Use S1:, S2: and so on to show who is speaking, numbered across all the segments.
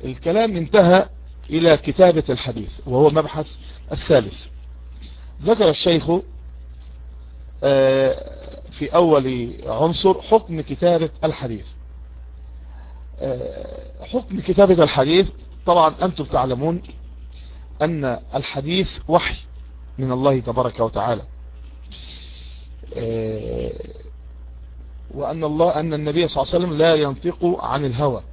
S1: الكلام انتهى إلى كتابة الحديث وهو مبحث الثالث ذكر الشيخ في أول عنصر حكم كتابة الحديث حكم كتابة الحديث طبعا أنتم تعلمون أن الحديث وحي من الله تبارك وتعالى وأن الله أن النبي صلى الله عليه وسلم لا ينطق عن الهوى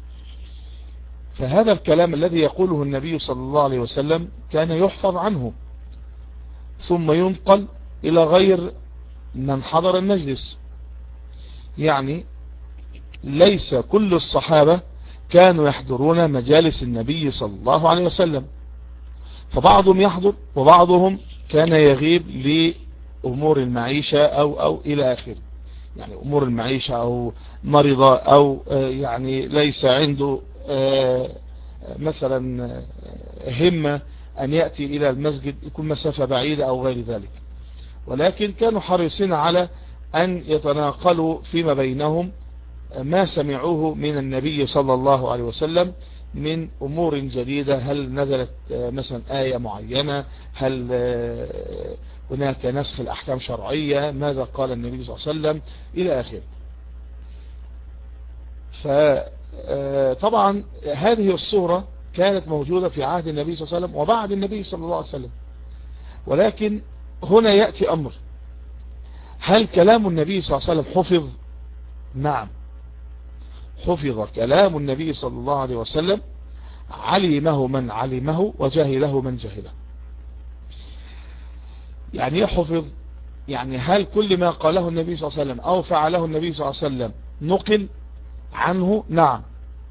S1: فهذا الكلام الذي يقوله النبي صلى الله عليه وسلم كان يحفظ عنه ثم ينقل إلى غير من حضر المجلس يعني ليس كل الصحابة كانوا يحضرون مجالس النبي صلى الله عليه وسلم فبعضهم يحضر وبعضهم كان يغيب لأمور المعيشة أو, أو إلى آخره يعني أمور المعيشة أو مرضى أو يعني ليس عنده مثلا همة أن يأتي إلى المسجد يكون مسافة بعيدة أو غير ذلك ولكن كانوا حريصين على أن يتناقلوا فيما بينهم ما سمعوه من النبي صلى الله عليه وسلم من أمور جديدة هل نزلت مثلا آية معينة هل هناك نسخ الأحكام شرعية ماذا قال النبي صلى الله عليه وسلم إلى آخره فطبعا هذه الصورة كانت موجودة في عهد النبي صلى الله عليه وسلم وبعد النبي صلى الله عليه وسلم ولكن هنا يأتي أمر هل كلام النبي صلى الله عليه وسلم حفظ نعم حفظ كلام النبي صلى الله عليه وسلم علمه من علمه وجهله من جهله يعني يحفظ يعني هل كل ما قاله النبي صلى الله عليه وسلم أو فعله النبي صلى الله عليه وسلم نقل عنه نعم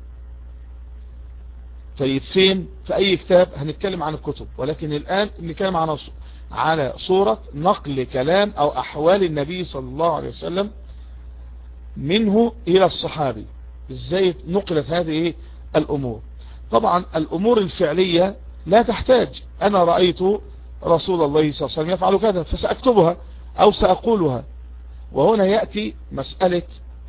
S1: طيب فين في أي كتاب هنتكلم عن الكتب ولكن الآن نتكلم عن على صورة نقل كلام أو أحوال النبي صلى الله عليه وسلم منه إلى الصحابي ازاي نقلت هذه الأمور طبعا الأمور الفعلية لا تحتاج أنا رأيت رسول الله صلى الله عليه وسلم يفعل كذا فسأكتبها أو سأقولها وهنا يأتي مسألة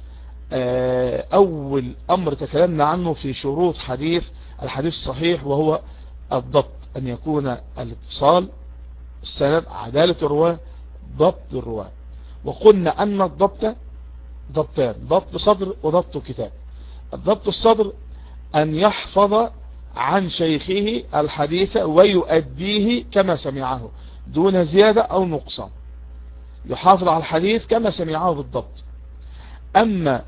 S1: أول أمر تكلمنا عنه في شروط حديث الحديث الصحيح وهو الضبط أن يكون الاتصال السند عدالة الرواة ضبط الرواة وقلنا أن الضبط ضبطان ضبط صدر وضبط كتاب الضبط الصدر أن يحفظ عن شيخه الحديث ويؤديه كما سمعه دون زيادة أو نقصان يحافظ على الحديث كما سمعه بالضبط أما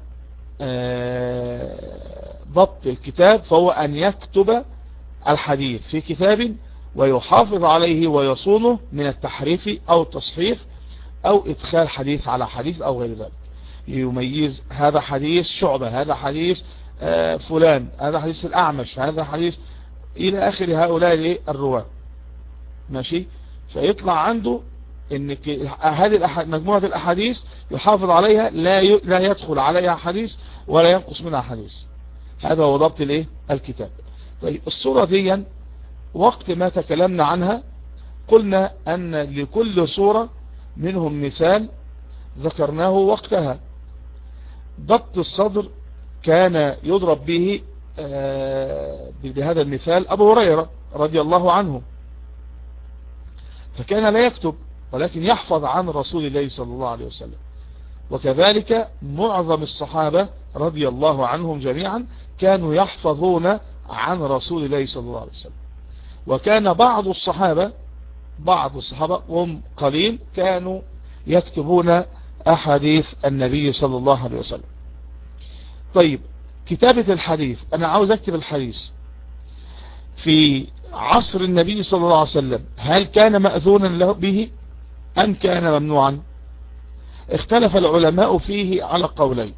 S1: ضبط الكتاب فهو أن يكتب الحديث في كتاب ويحافظ عليه ويصونه من التحريف أو التصحيف أو إدخال حديث على حديث أو غير ذلك يميز هذا حديث شعبة هذا حديث فلان هذا حديث الأعمش هذا حديث إلى آخر هؤلاء الرواة ماشي فيطلع عنده ان هذه مجموعة الأحاديث يحافظ عليها لا لا يدخل عليها حديث ولا ينقص منها حديث هذا هو ضبط الايه الكتاب طيب الصورة دي وقت ما تكلمنا عنها قلنا أن لكل صورة منهم مثال ذكرناه وقتها ضبط الصدر كان يضرب به بهذا المثال أبو هريرة رضي الله عنه فكان لا يكتب ولكن يحفظ عن رسول الله صلى الله عليه وسلم وكذلك معظم الصحابة رضي الله عنهم جميعا كانوا يحفظون عن رسول الله صلى الله عليه وسلم وكان بعض الصحابة بعض الصحابة هم قليل كانوا يكتبون أحاديث النبي صلى الله عليه وسلم طيب كتابة الحديث أنا عاوز أكتب الحديث في عصر النبي صلى الله عليه وسلم هل كان مأذونا له به أم كان ممنوعا اختلف العلماء فيه على قولين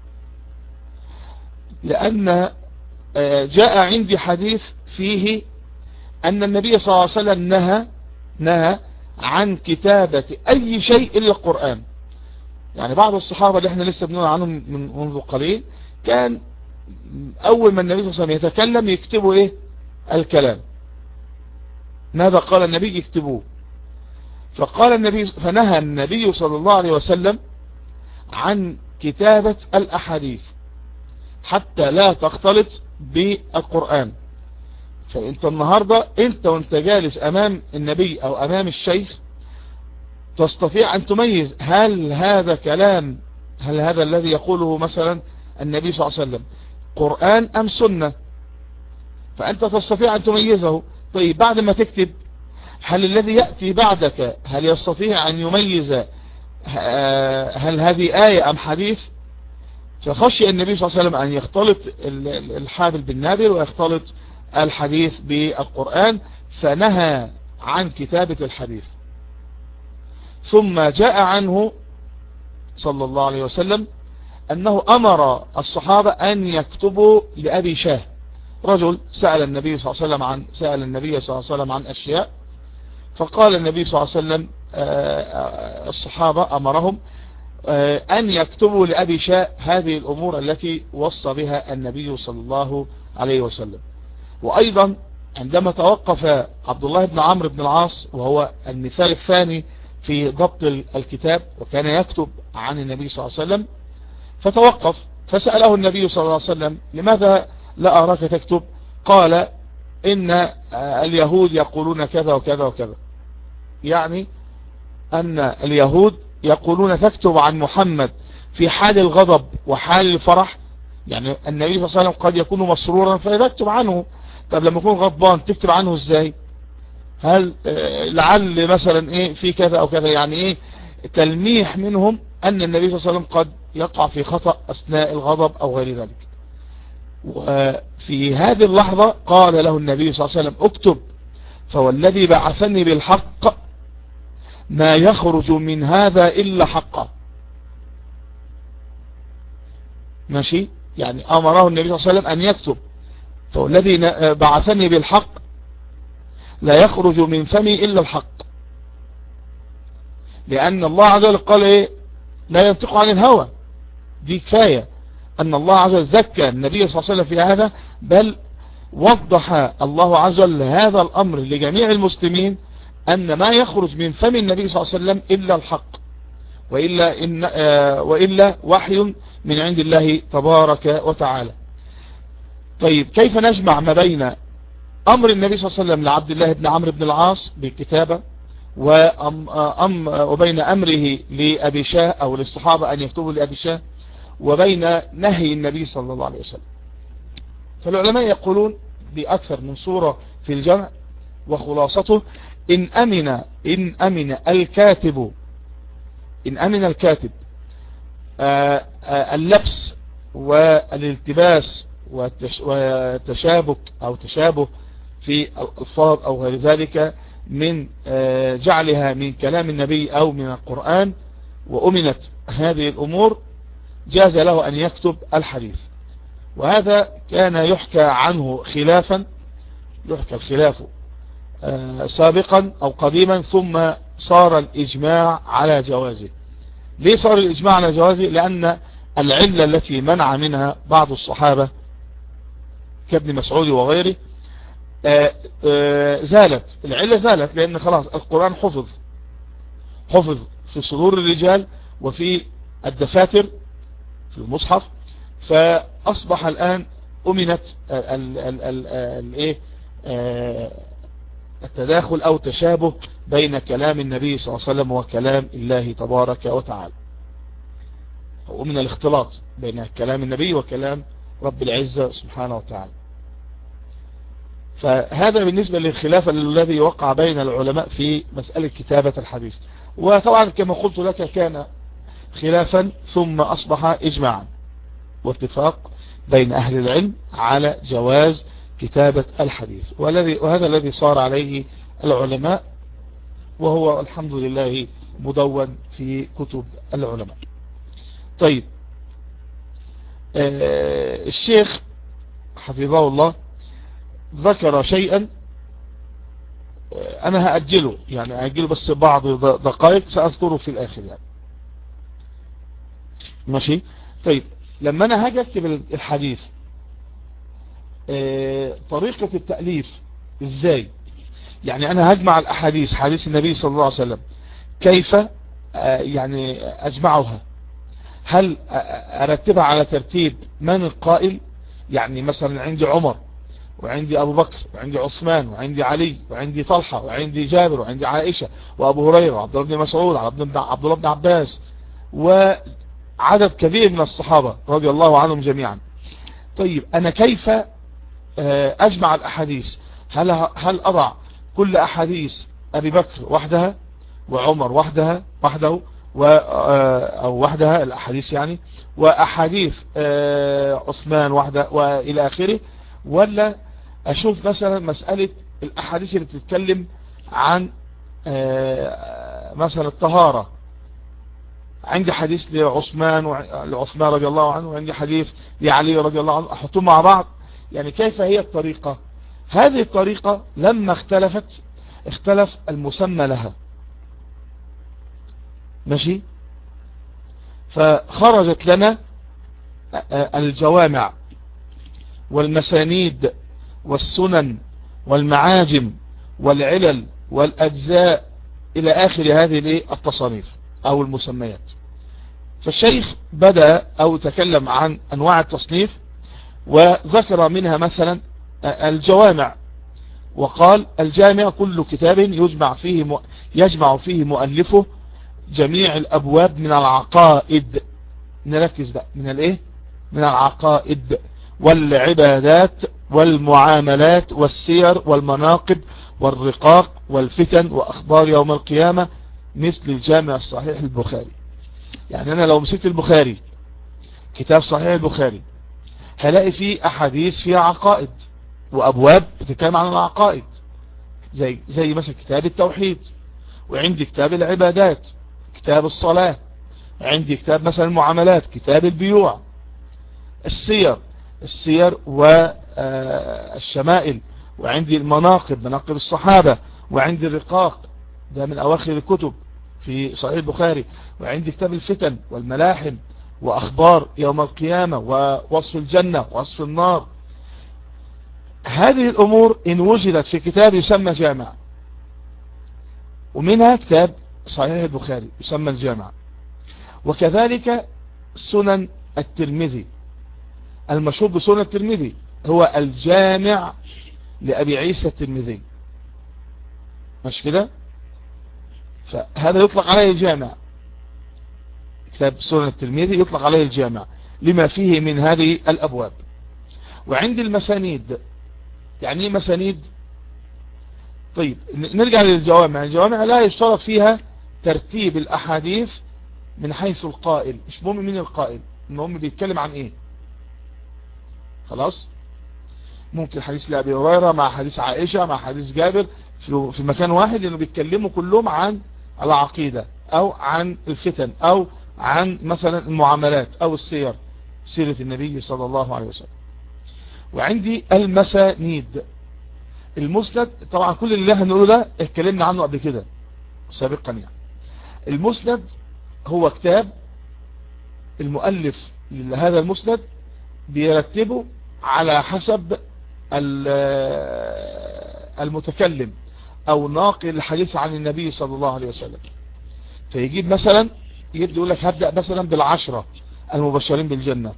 S1: لأن جاء عندي حديث فيه أن النبي صلى الله عليه وسلم نهى نهى عن كتابة أي شيء إلا القرآن يعني بعض الصحابة اللي احنا لسه بنقول عنهم من منذ قليل كان أول ما النبي صلى الله عليه وسلم يتكلم يكتبوا إيه الكلام ماذا قال النبي يكتبوه فقال النبي فنهى النبي صلى الله عليه وسلم عن كتابة الأحاديث حتى لا تختلط بالقرآن فانت النهاردة انت وانت جالس امام النبي او امام الشيخ تستطيع ان تميز هل هذا كلام هل هذا الذي يقوله مثلا النبي صلى الله عليه وسلم قرآن ام سنة فانت تستطيع ان تميزه طيب بعد ما تكتب هل الذي يأتي بعدك هل يستطيع ان يميز هل هذه آية ام حديث فخشي النبي صلى الله عليه وسلم ان يختلط الحابل بالنابل ويختلط الحديث بالقرآن فنهى عن كتابة الحديث ثم جاء عنه صلى الله عليه وسلم أنه أمر الصحابة أن يكتبوا لأبي شاه رجل سأل النبي صلى الله عليه وسلم عن سأل النبي صلى الله عليه وسلم عن أشياء فقال النبي صلى الله عليه وسلم الصحابة أمرهم أن يكتبوا لأبي شاه هذه الأمور التي وصى بها النبي صلى الله عليه وسلم وأيضا عندما توقف عبد الله بن عمرو بن العاص وهو المثال الثاني في ضبط الكتاب وكان يكتب عن النبي صلى الله عليه وسلم فتوقف فسأله النبي صلى الله عليه وسلم لماذا لا أراك تكتب قال إن اليهود يقولون كذا وكذا وكذا يعني أن اليهود يقولون تكتب عن محمد في حال الغضب وحال الفرح يعني النبي صلى الله عليه وسلم قد يكون مسرورا فيكتب عنه طب لما يكون غضبان تكتب عنه ازاي هل لعل مثلا ايه في كذا او كذا يعني ايه تلميح منهم ان النبي صلى الله عليه وسلم قد يقع في خطأ اثناء الغضب او غير ذلك وفي هذه اللحظة قال له النبي صلى الله عليه وسلم اكتب فوالذي بعثني بالحق ما يخرج من هذا إلا حقا ماشي يعني أمره النبي صلى الله عليه وسلم أن يكتب فوالذي بعثني بالحق لا يخرج من فمي إلا الحق لأن الله عز وجل قال إيه لا ينطق عن الهوى دي كفاية أن الله عز وجل زكى النبي صلى الله عليه وسلم في هذا بل وضح الله عز وجل هذا الأمر لجميع المسلمين أن ما يخرج من فم النبي صلى الله عليه وسلم إلا الحق وإلا, إن آه وإلا وحي من عند الله تبارك وتعالى طيب كيف نجمع ما بين أمر النبي صلى الله عليه وسلم لعبد الله بن عمرو بن العاص بالكتابة وأم أم وبين أمره لأبي شاه أو للصحابة أن يكتبوا لأبي شاه وبين نهي النبي صلى الله عليه وسلم فالعلماء يقولون بأكثر من صورة في الجمع وخلاصته إن أمن إن أمن الكاتب إن أمن الكاتب آآ آآ اللبس والالتباس والتشابك أو تشابه في الألفاظ أو غير ذلك من جعلها من كلام النبي أو من القرآن وأمنت هذه الأمور جاز له أن يكتب الحديث وهذا كان يحكى عنه خلافا يحكى الخلاف سابقا أو قديما ثم صار الإجماع على جوازه ليه صار الإجماع على جوازه لأن العلة التي منع منها بعض الصحابة كابن مسعود وغيره آآ آآ زالت العلة زالت لأن خلاص القرآن حفظ حفظ في صدور الرجال وفي الدفاتر في المصحف فأصبح الآن أمنت الايه التداخل أو تشابه بين كلام النبي صلى الله عليه وسلم وكلام الله تبارك وتعالى أو من الاختلاط بين كلام النبي وكلام رب العزة سبحانه وتعالى فهذا بالنسبة للخلاف الذي وقع بين العلماء في مسألة كتابة الحديث وطبعا كما قلت لك كان خلافا ثم أصبح إجماعا واتفاق بين أهل العلم على جواز كتابة الحديث والذي وهذا الذي صار عليه العلماء وهو الحمد لله مدون في كتب العلماء طيب آه الشيخ حفظه الله ذكر شيئا آه انا هأجله يعني هأجله بس بعض دقائق سأذكره في الاخر يعني ماشي طيب لما انا هاجي اكتب الحديث آه طريقة التأليف ازاي يعني انا هجمع الاحاديث حديث النبي صلى الله عليه وسلم كيف آه يعني اجمعها هل ارتبها على ترتيب من القائل يعني مثلا عندي عمر وعندي أبو بكر وعندي عثمان وعندي علي وعندي طلحة وعندي جابر وعندي عائشة وأبو هريرة وعبد الله بن مسعود وعبد الله بن عباس وعدد كبير من الصحابة رضي الله عنهم جميعا طيب أنا كيف أجمع الأحاديث هل, هل أضع كل أحاديث أبي بكر وحدها وعمر وحدها وحده و أو وحدها الأحاديث يعني وأحاديث عثمان وحده وإلى آخره ولا أشوف مثلا مسألة الأحاديث اللي بتتكلم عن مثلا الطهارة عندي حديث لعثمان لعثمان رضي الله عنه وعندي حديث لعلي رضي الله عنه أحطهم مع بعض يعني كيف هي الطريقة هذه الطريقة لما اختلفت اختلف المسمى لها ماشي فخرجت لنا الجوامع والمسانيد والسنن والمعاجم والعلل والأجزاء إلى آخر هذه التصانيف أو المسميات فالشيخ بدأ أو تكلم عن أنواع التصنيف وذكر منها مثلا الجوامع وقال الجامع كل كتاب يجمع فيه يجمع فيه مؤلفه جميع الأبواب من العقائد نركز بقى من الايه من العقائد والعبادات والمعاملات والسير والمناقب والرقاق والفتن وأخبار يوم القيامة مثل الجامع الصحيح البخاري يعني أنا لو مسكت البخاري كتاب صحيح البخاري هلاقي فيه أحاديث فيها عقائد وأبواب بتتكلم عن العقائد زي زي مثلا كتاب التوحيد وعندي كتاب العبادات كتاب الصلاة عندي كتاب مثلا المعاملات كتاب البيوع السير السير والشمائل وعندي المناقب مناقب الصحابة وعندي الرقاق ده من أواخر الكتب في صحيح البخاري وعندي كتاب الفتن والملاحم وأخبار يوم القيامة ووصف الجنة ووصف النار هذه الأمور إن وجدت في كتاب يسمى جامع ومنها كتاب صحيح البخاري يسمى الجامع وكذلك سنن الترمذي المشهور بسنن الترمذي هو الجامع لأبي عيسى الترمذي مش كده فهذا يطلق عليه الجامع كتاب سنن الترمذي يطلق عليه الجامع لما فيه من هذه الأبواب وعند المسانيد يعني ايه مسانيد طيب نرجع للجوامع الجوامع لا يشترط فيها ترتيب الأحاديث من حيث القائل مش مهم مين القائل المهم بيتكلم عن ايه خلاص ممكن حديث لأبي هريرة مع حديث عائشة مع حديث جابر في, في مكان واحد لأنه بيتكلموا كلهم عن العقيدة أو عن الفتن أو عن مثلا المعاملات أو السير سيرة النبي صلى الله عليه وسلم وعندي المسانيد المسند طبعا كل اللي احنا نقوله ده اتكلمنا عنه قبل كده سابقا يعني المسند هو كتاب المؤلف لهذا المسند بيرتبه على حسب المتكلم او ناقل الحديث عن النبي صلى الله عليه وسلم فيجيب مثلا يبدأ يقول لك هبدأ مثلا بالعشرة المبشرين بالجنة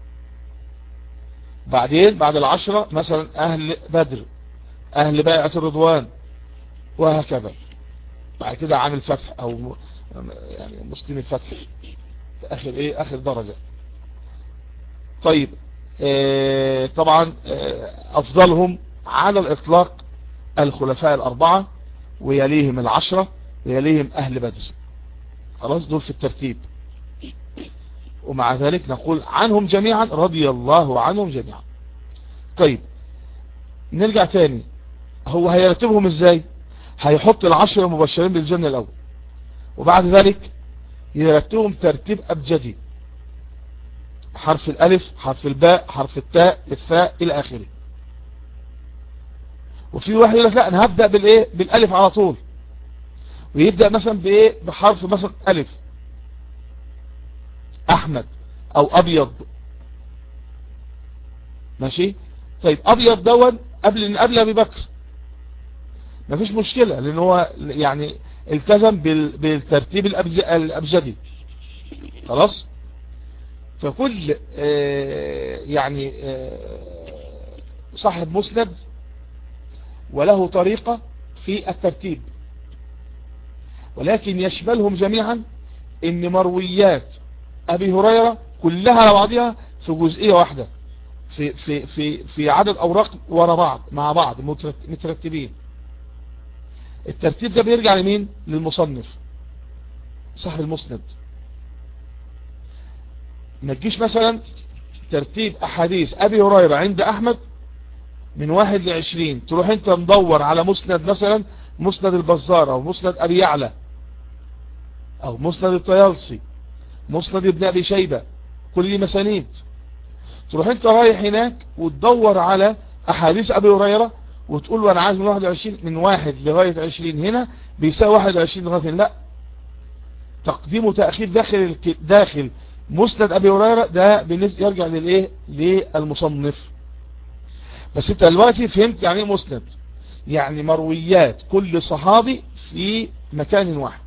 S1: بعدين بعد العشرة مثلا اهل بدر اهل بيعة الرضوان وهكذا بعد كده عن الفتح او يعني مسلم الفتح في اخر ايه اخر درجة طيب آه طبعا آه افضلهم على الاطلاق الخلفاء الاربعة ويليهم العشرة ويليهم اهل بدر خلاص دول في الترتيب ومع ذلك نقول عنهم جميعا رضي الله عنهم جميعا طيب نرجع تاني هو هيرتبهم ازاي هيحط العشر المبشرين بالجنة الاول وبعد ذلك يرتبهم ترتيب ابجدي حرف الالف حرف الباء حرف التاء الثاء الى اخره وفي واحد يقول لك لا انا هبدأ بالايه بالالف على طول ويبدأ مثلا بايه بحرف مثلا الف احمد او ابيض ماشي طيب ابيض دون قبل قبل ابي بكر مفيش مشكلة لان هو يعني التزم بالترتيب الابجدي خلاص فكل يعني صاحب مسند وله طريقة في الترتيب ولكن يشملهم جميعا ان مرويات ابي هريرة كلها على بعضها في جزئية واحدة في, في, في, في عدد اوراق ورا بعض مع بعض مترتبين الترتيب ده بيرجع لمين للمصنف صاحب المسند ما تجيش مثلا ترتيب احاديث ابي هريرة عند احمد من واحد لعشرين تروح انت مدور على مسند مثلا مسند البزار او مسند ابي يعلى او مسند الطيالسي مسند ابن ابي شيبة كل دي مسانيد تروح انت رايح هناك وتدور على احاديث ابي هريرة وتقول له انا عايز من 21 من واحد لغاية 20 هنا بيساوي 21 لغاية لا تقديم وتأخير داخل داخل مسند ابي هريرة ده بالنسبة يرجع للايه للمصنف بس انت دلوقتي فهمت يعني ايه مسند يعني مرويات كل صحابي في مكان واحد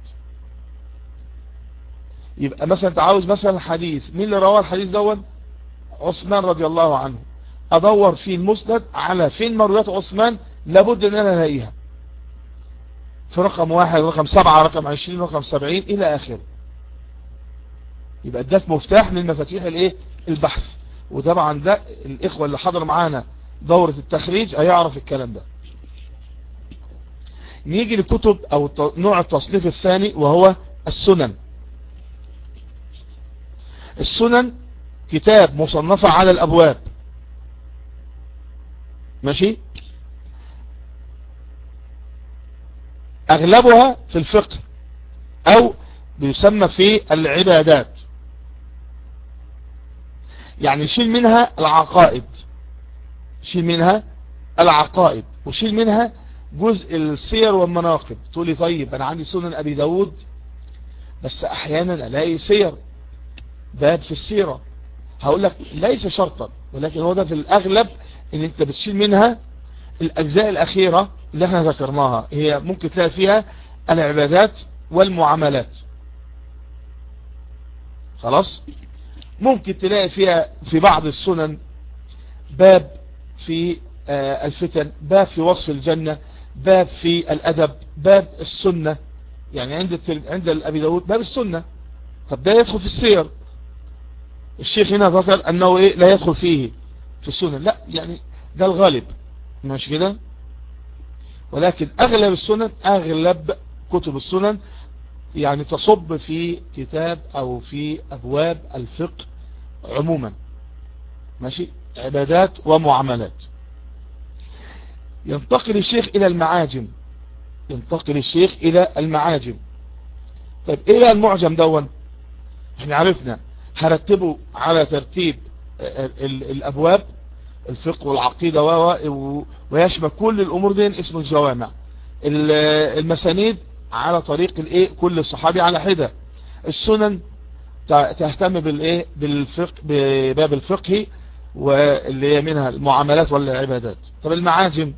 S1: يبقى مثلا انت عاوز مثلا حديث مين اللي رواه الحديث دون عثمان رضي الله عنه ادور في المسند على فين مرويات عثمان لابد ان انا الاقيها في رقم واحد رقم سبعة رقم عشرين رقم سبعين الى اخره يبقى اداك مفتاح من مفاتيح الايه البحث وطبعا ده الاخوة اللي حضروا معانا دورة التخريج هيعرف الكلام ده نيجي لكتب او نوع التصنيف الثاني وهو السنن السنن كتاب مصنفة على الابواب ماشي اغلبها في الفقه او بيسمى في العبادات يعني شيل منها العقائد شيل منها العقائد وشيل منها جزء السير والمناقب تقول لي طيب انا عندي سنن ابي داود بس احيانا الاقي سير باب في السيرة هقول لك ليس شرطا ولكن هو ده في الاغلب ان انت بتشيل منها الاجزاء الاخيرة اللي احنا ذكرناها هي ممكن تلاقي فيها العبادات والمعاملات خلاص ممكن تلاقي فيها في بعض السنن باب في الفتن باب في وصف الجنة باب في الأدب باب السنة يعني عند عند الأبي داود باب السنة طب ده يدخل في السير الشيخ هنا ذكر أنه إيه لا يدخل فيه في السنة لا يعني ده الغالب مش كده ولكن أغلب السنن أغلب كتب السنن يعني تصب في كتاب أو في أبواب الفقه عموما ماشي عبادات ومعاملات ينتقل الشيخ الى المعاجم ينتقل الشيخ الى المعاجم طيب ايه بقى المعجم دون احنا عرفنا هرتبه على ترتيب الابواب الفقه والعقيدة ويشمل كل الامور دي اسمه الجوامع المسانيد على طريق الايه كل صحابي على حدة السنن تهتم بالايه بالفقه بباب الفقه واللي هي منها المعاملات والعبادات طب المعاجم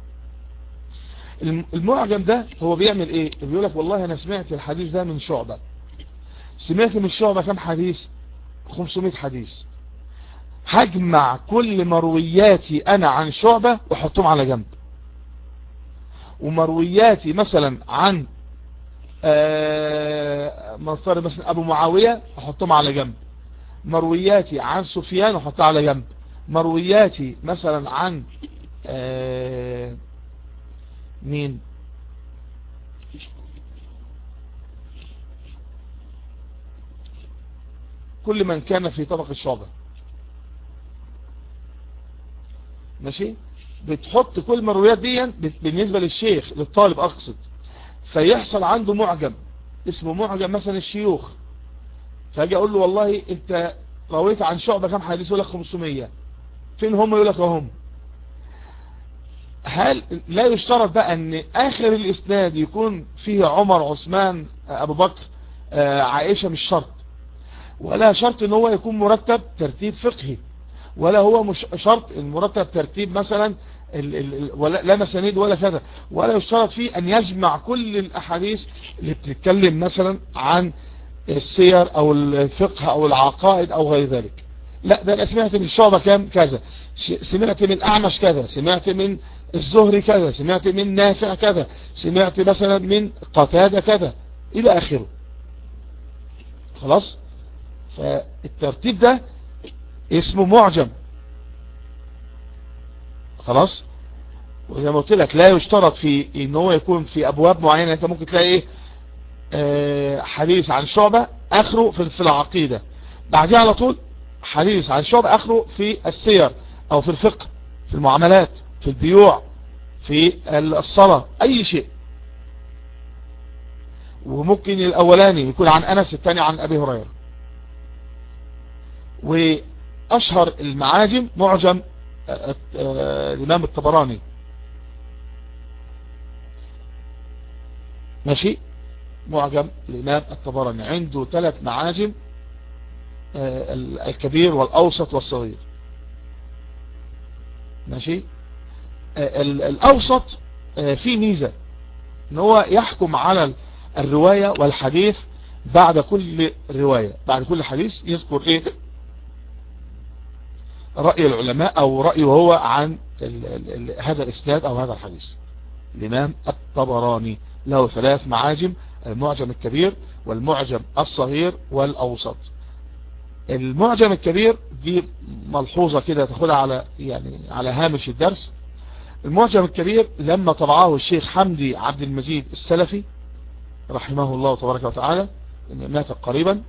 S1: المعجم ده هو بيعمل ايه بيقول لك والله انا سمعت الحديث ده من شعبة سمعت من شعبة كم حديث 500 حديث هجمع كل مروياتي انا عن شعبة واحطهم على جنب ومروياتي مثلا عن نفترض مثلا ابو معاوية احطهم على جنب مروياتي عن سفيان احطها على جنب مروياتي مثلا عن آه مين كل من كان في طبق الشعبة ماشي بتحط كل المرويات دي بالنسبة للشيخ للطالب اقصد فيحصل عنده معجم اسمه معجم مثلا الشيوخ فاجي اقول له والله انت رويت عن شعبة كم حديث يقول لك 500 فين هم يقول لك اهم هل لا يشترط بقى ان اخر الاسناد يكون فيه عمر عثمان ابو بكر عائشة مش شرط ولا شرط ان هو يكون مرتب ترتيب فقهي ولا هو مش شرط المرتب ترتيب مثلا ال ال ولا لا مسانيد ولا كذا ولا يشترط فيه ان يجمع كل الاحاديث اللي بتتكلم مثلا عن السير او الفقه او العقائد او غير ذلك لا ده انا سمعت من الشعبة كام كذا سمعت من اعمش كذا سمعت من الزهري كذا سمعت من نافع كذا سمعت مثلا من قتادة كذا الى اخره خلاص فالترتيب ده اسمه معجم خلاص وزي ما قلت لك لا يشترط في ان هو يكون في ابواب معينة انت ممكن تلاقي ايه آه حديث عن شعبة اخره في العقيدة بعدها على طول حديث عن شعبة اخره في السير او في الفقه في المعاملات في البيوع في الصلاة اي شيء وممكن الاولاني يكون عن انس الثاني عن ابي هريرة واشهر المعاجم معجم الامام الطبراني ماشي معجم الامام الطبراني عنده ثلاث معاجم الكبير والاوسط والصغير ماشي الاوسط فيه ميزة ان هو يحكم على الرواية والحديث بعد كل رواية بعد كل حديث يذكر ايه رأي العلماء او رأيه هو عن ال ال ال هذا الاسناد او هذا الحديث الامام الطبراني له ثلاث معاجم المعجم الكبير والمعجم الصغير والاوسط المعجم الكبير دي ملحوظة كده تاخدها على يعني على هامش الدرس المعجم الكبير لما طبعه الشيخ حمدي عبد المجيد السلفي رحمه الله تبارك وتعالى مات قريبا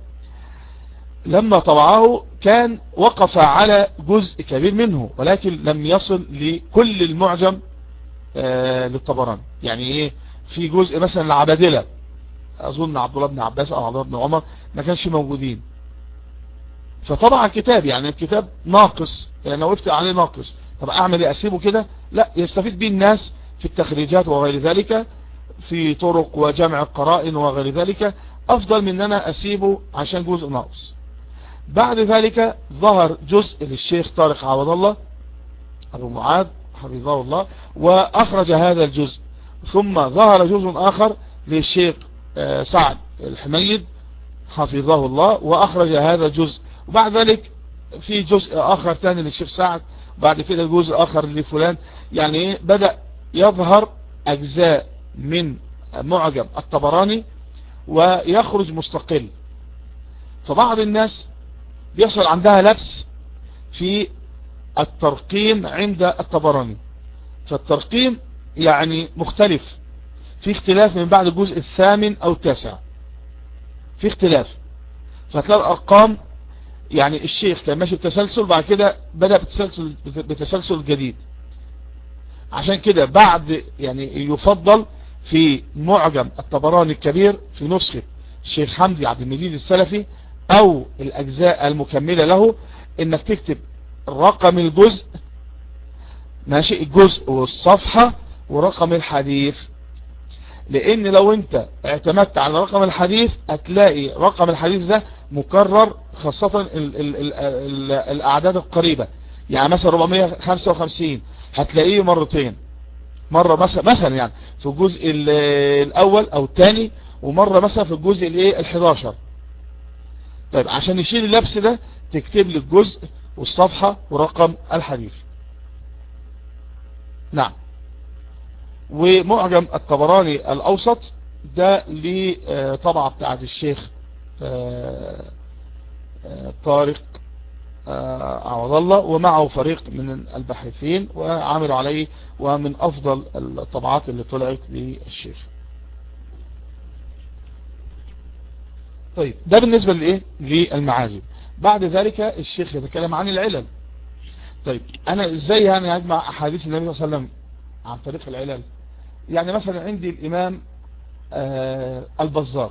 S1: لما طبعه كان وقف على جزء كبير منه ولكن لم يصل لكل المعجم آه للطبراني يعني ايه في جزء مثلا العبادلة اظن عبد الله بن عباس او عبد الله بن عمر ما كانش موجودين فطبع الكتاب يعني الكتاب ناقص يعني وقفت عليه ناقص طب اعمل ايه اسيبه كده لا يستفيد به الناس في التخريجات وغير ذلك في طرق وجمع القرائن وغير ذلك افضل من ان انا اسيبه عشان جزء ناقص بعد ذلك ظهر جزء للشيخ طارق عوض الله ابو معاذ حفظه الله واخرج هذا الجزء ثم ظهر جزء اخر للشيخ سعد الحميد حفظه الله واخرج هذا الجزء وبعد ذلك في جزء اخر ثاني للشيخ سعد بعد كده جزء اخر لفلان يعني ايه بدأ يظهر اجزاء من معجم الطبراني ويخرج مستقل فبعض الناس بيحصل عندها لبس في الترقيم عند الطبراني فالترقيم يعني مختلف في اختلاف من بعد الجزء الثامن او التاسع في اختلاف فتلاقي الارقام يعني الشيخ كان ماشي بتسلسل بعد كده بدأ بتسلسل, بتسلسل جديد عشان كده بعد يعني يفضل في معجم الطبراني الكبير في نسخة الشيخ حمدي عبد المجيد السلفي او الاجزاء المكملة له انك تكتب رقم الجزء ماشي الجزء والصفحة ورقم الحديث لان لو انت اعتمدت على رقم الحديث هتلاقي رقم الحديث ده مكرر خاصة ال ال ال ال الاعداد القريبة يعني مثلا 455 هتلاقيه مرتين مرة مثلا مثلا يعني في الجزء الاول او الثاني ومرة مثلا في الجزء الايه ال11 طيب عشان نشيل اللبس ده تكتب لي الجزء والصفحة ورقم الحديث نعم ومعجم الطبراني الاوسط ده لطبعة بتاعت الشيخ طارق عوض الله ومعه فريق من الباحثين وعملوا عليه ومن افضل الطبعات اللي طلعت للشيخ طيب ده بالنسبة لإيه للمعاجم بعد ذلك الشيخ يتكلم عن العلل طيب انا ازاي يعني اجمع احاديث النبي صلى الله عليه وسلم عن طريق العلل يعني مثلا عندي الامام آه البزار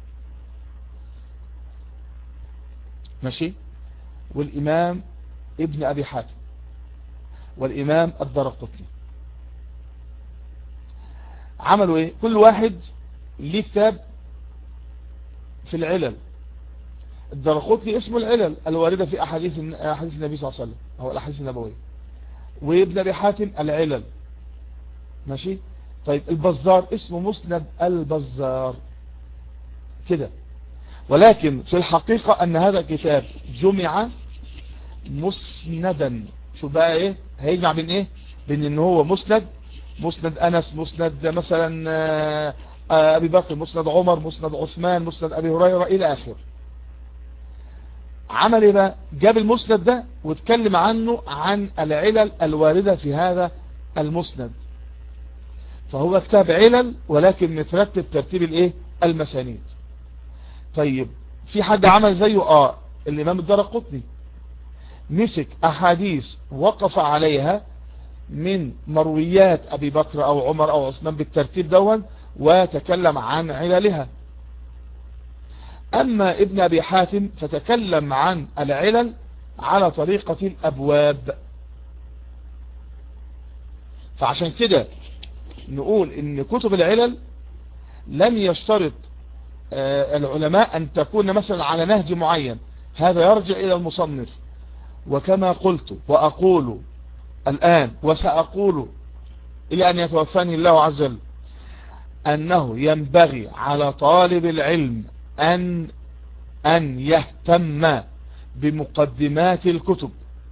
S1: ماشي والامام ابن ابي حاتم والامام الدرقطني عملوا ايه كل واحد ليه كتاب في العلل الدرقطني اسمه العلل الواردة في احاديث احاديث النبي صلى الله عليه وسلم او الاحاديث النبوية وابن ابي حاتم العلل ماشي طيب البزار اسمه مسند البزار كده ولكن في الحقيقة ان هذا الكتاب جمع مسندا شو بقى ايه هيجمع بين ايه بين ان هو مسند مسند انس مسند مثلا ابي بكر مسند عمر مسند عثمان مسند ابي هريرة الى اخره عمل ايه بقى جاب المسند ده واتكلم عنه عن العلل الواردة في هذا المسند فهو كتاب علل ولكن مترتب ترتيب الايه المسانيد طيب في حد عمل زيه اه الامام الدار قطني مسك احاديث وقف عليها من مرويات ابي بكر او عمر او عثمان بالترتيب دون وتكلم عن عللها اما ابن ابي حاتم فتكلم عن العلل على طريقة الابواب فعشان كده نقول ان كتب العلل لم يشترط العلماء ان تكون مثلا على نهج معين هذا يرجع الى المصنف وكما قلت واقول الان وساقول الى ان يتوفاني الله عز وجل انه ينبغي على طالب العلم ان ان يهتم بمقدمات الكتب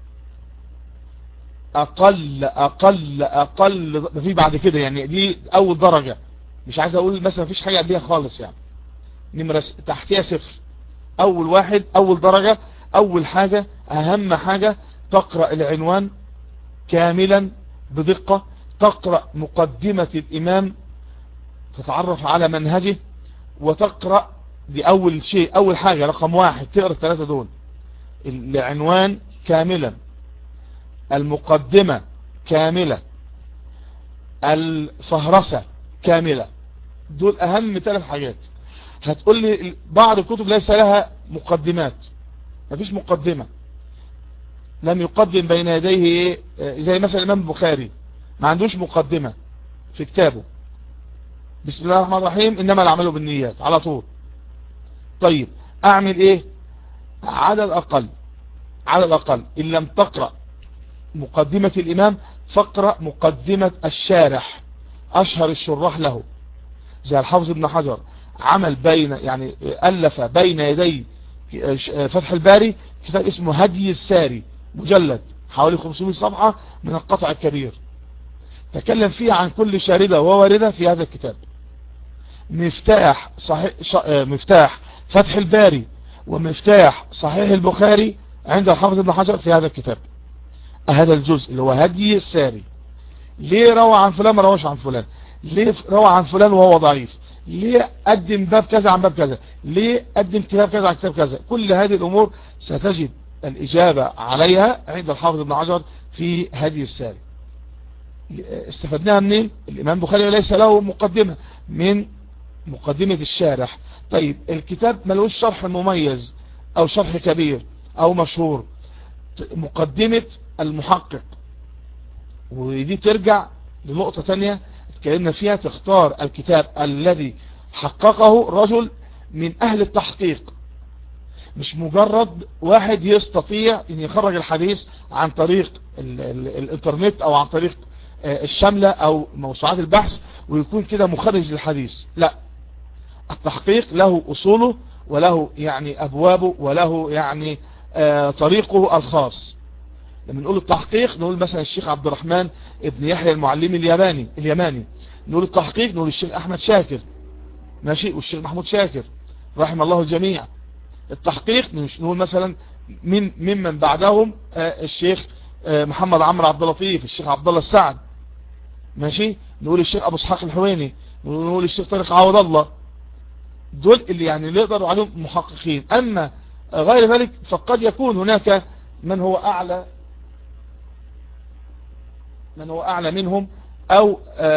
S1: اقل اقل اقل في بعد كده يعني دي اول درجة مش عايز اقول مثلا مفيش حاجة قبلها خالص يعني نمرة تحتها صفر اول واحد اول درجة اول حاجة اهم حاجة تقرأ العنوان كاملا بدقة تقرأ مقدمة الامام تتعرف على منهجه وتقرأ دي اول شيء اول حاجة رقم واحد تقرأ الثلاثة دول العنوان كاملا المقدمة كاملة الفهرسة كاملة دول اهم ثلاث حاجات هتقول لي بعض الكتب ليس لها مقدمات مفيش مقدمة لم يقدم بين يديه زي مثلا الامام البخاري ما عندوش مقدمة في كتابه بسم الله الرحمن الرحيم انما الاعمال بالنيات على طول طيب اعمل ايه على الاقل على الاقل ان لم تقرأ مقدمة الامام فاقرأ مقدمة الشارح اشهر الشراح له زي الحافظ ابن حجر عمل بين يعني الف بين يدي فتح الباري كتاب اسمه هدي الساري مجلد حوالي 500 صفحة من القطع الكبير تكلم فيه عن كل شاردة وواردة في هذا الكتاب مفتاح صحيح مفتاح فتح الباري ومفتاح صحيح البخاري عند الحافظ ابن حجر في هذا الكتاب هذا الجزء اللي هو هدي الساري ليه روى عن فلان ما رواش عن فلان ليه روى عن فلان وهو ضعيف ليه قدم باب كذا عن باب كذا ليه قدم كتاب كذا عن كتاب كذا كل هذه الامور ستجد الاجابة عليها عند الحافظ ابن حجر في هدي الساري استفدناها منين الامام بخاري ليس له مقدمة من مقدمة الشارح طيب الكتاب ملوش شرح مميز او شرح كبير او مشهور مقدمة المحقق ودي ترجع لنقطة تانية اتكلمنا فيها تختار الكتاب الذي حققه رجل من اهل التحقيق مش مجرد واحد يستطيع ان يخرج الحديث عن طريق ال ال الانترنت او عن طريق الشاملة او موسوعات البحث ويكون كده مخرج للحديث لا التحقيق له اصوله وله يعني ابوابه وله يعني طريقه الخاص لما نقول التحقيق نقول مثلا الشيخ عبد الرحمن ابن يحيى المعلمي اليماني اليماني نقول التحقيق نقول الشيخ احمد شاكر ماشي والشيخ محمود شاكر رحم الله الجميع التحقيق نقول مثلا من ممن بعدهم الشيخ محمد عمرو عبد اللطيف الشيخ عبد الله السعد ماشي نقول الشيخ ابو اسحاق الحويني نقول الشيخ طارق عوض الله دول اللي يعني نقدر عليهم محققين اما غير ذلك فقد يكون هناك من هو اعلى من هو اعلى منهم او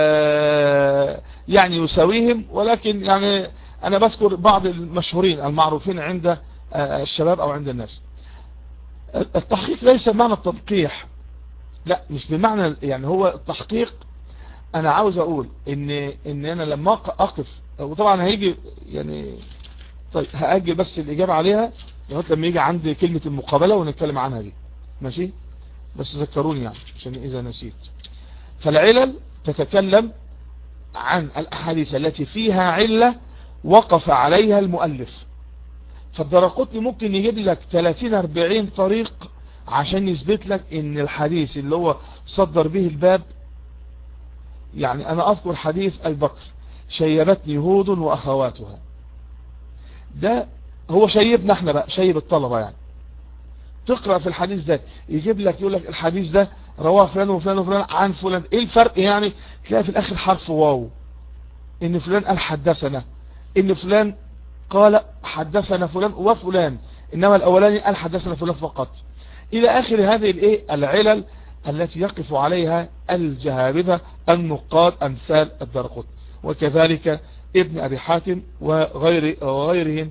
S1: يعني يساويهم ولكن يعني انا بذكر بعض المشهورين المعروفين عند الشباب او عند الناس التحقيق ليس معنى التنقيح لا مش بمعنى يعني هو التحقيق انا عاوز اقول ان ان انا لما اقف وطبعا هيجي يعني طيب هاجل بس الاجابه عليها لغايه لما يجي عندي كلمه المقابله ونتكلم عنها دي ماشي بس ذكروني يعني عشان اذا نسيت فالعلل تتكلم عن الاحاديث التي فيها عله وقف عليها المؤلف فالدرقطني ممكن يجيب لك 30-40 طريق عشان يثبت لك ان الحديث اللي هو صدر به الباب يعني انا اذكر حديث ابي بكر شيبتني هود واخواتها ده هو شيبنا احنا بقى شيب الطلبة يعني تقرأ في الحديث ده يجيب لك يقول لك الحديث ده رواه فلان وفلان وفلان عن فلان ايه الفرق يعني تلاقي في الاخر حرف واو ان فلان قال حدثنا ان فلان قال حدثنا فلان وفلان انما الاولاني قال حدثنا فلان فقط الى اخر هذه الايه العلل التي يقف عليها الجهابذة النقاد امثال الدرقط وكذلك ابن ابي حاتم وغير وغيرهم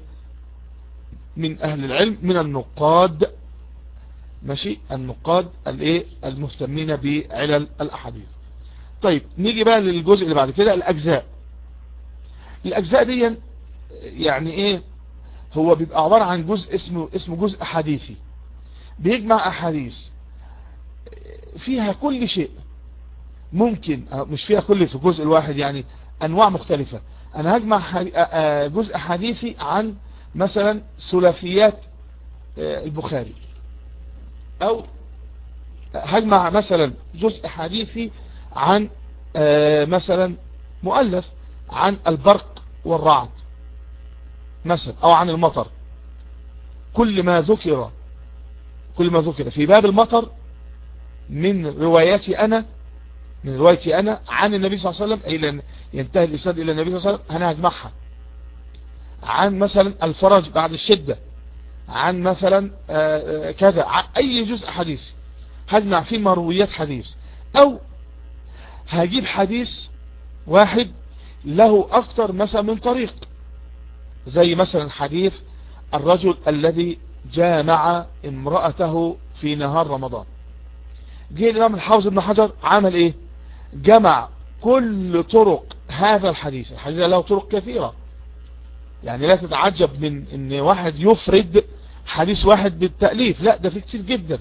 S1: من اهل العلم من النقاد ماشي النقاد الايه المهتمين بعلل الاحاديث طيب نيجي بقى للجزء اللي بعد كده الاجزاء الاجزاء دي يعني ايه هو بيبقى عبارة عن جزء اسمه اسمه جزء حديثي بيجمع احاديث فيها كل شيء ممكن مش فيها كل في الجزء الواحد يعني انواع مختلفة انا هجمع جزء حديثي عن مثلا ثلاثيات البخاري او هجمع مثلا جزء حديثي عن مثلا مؤلف عن البرق والرعد مثلا او عن المطر كل ما ذكر كل ما ذكر في باب المطر من رواياتي انا من روايتي انا عن النبي صلى الله عليه وسلم الى ينتهي الاسناد الى النبي صلى الله عليه وسلم انا هجمعها عن مثلا الفرج بعد الشدة عن مثلا كذا عن اي جزء حديث هجمع فيه مرويات حديث او هجيب حديث واحد له اكتر مثلا من طريق زي مثلا حديث الرجل الذي جامع امرأته في نهار رمضان جه الامام الحافظ ابن حجر عمل ايه جمع كل طرق هذا الحديث الحديث له طرق كثيرة يعني لا تتعجب من ان واحد يفرد حديث واحد بالتأليف لا ده في كتير جدا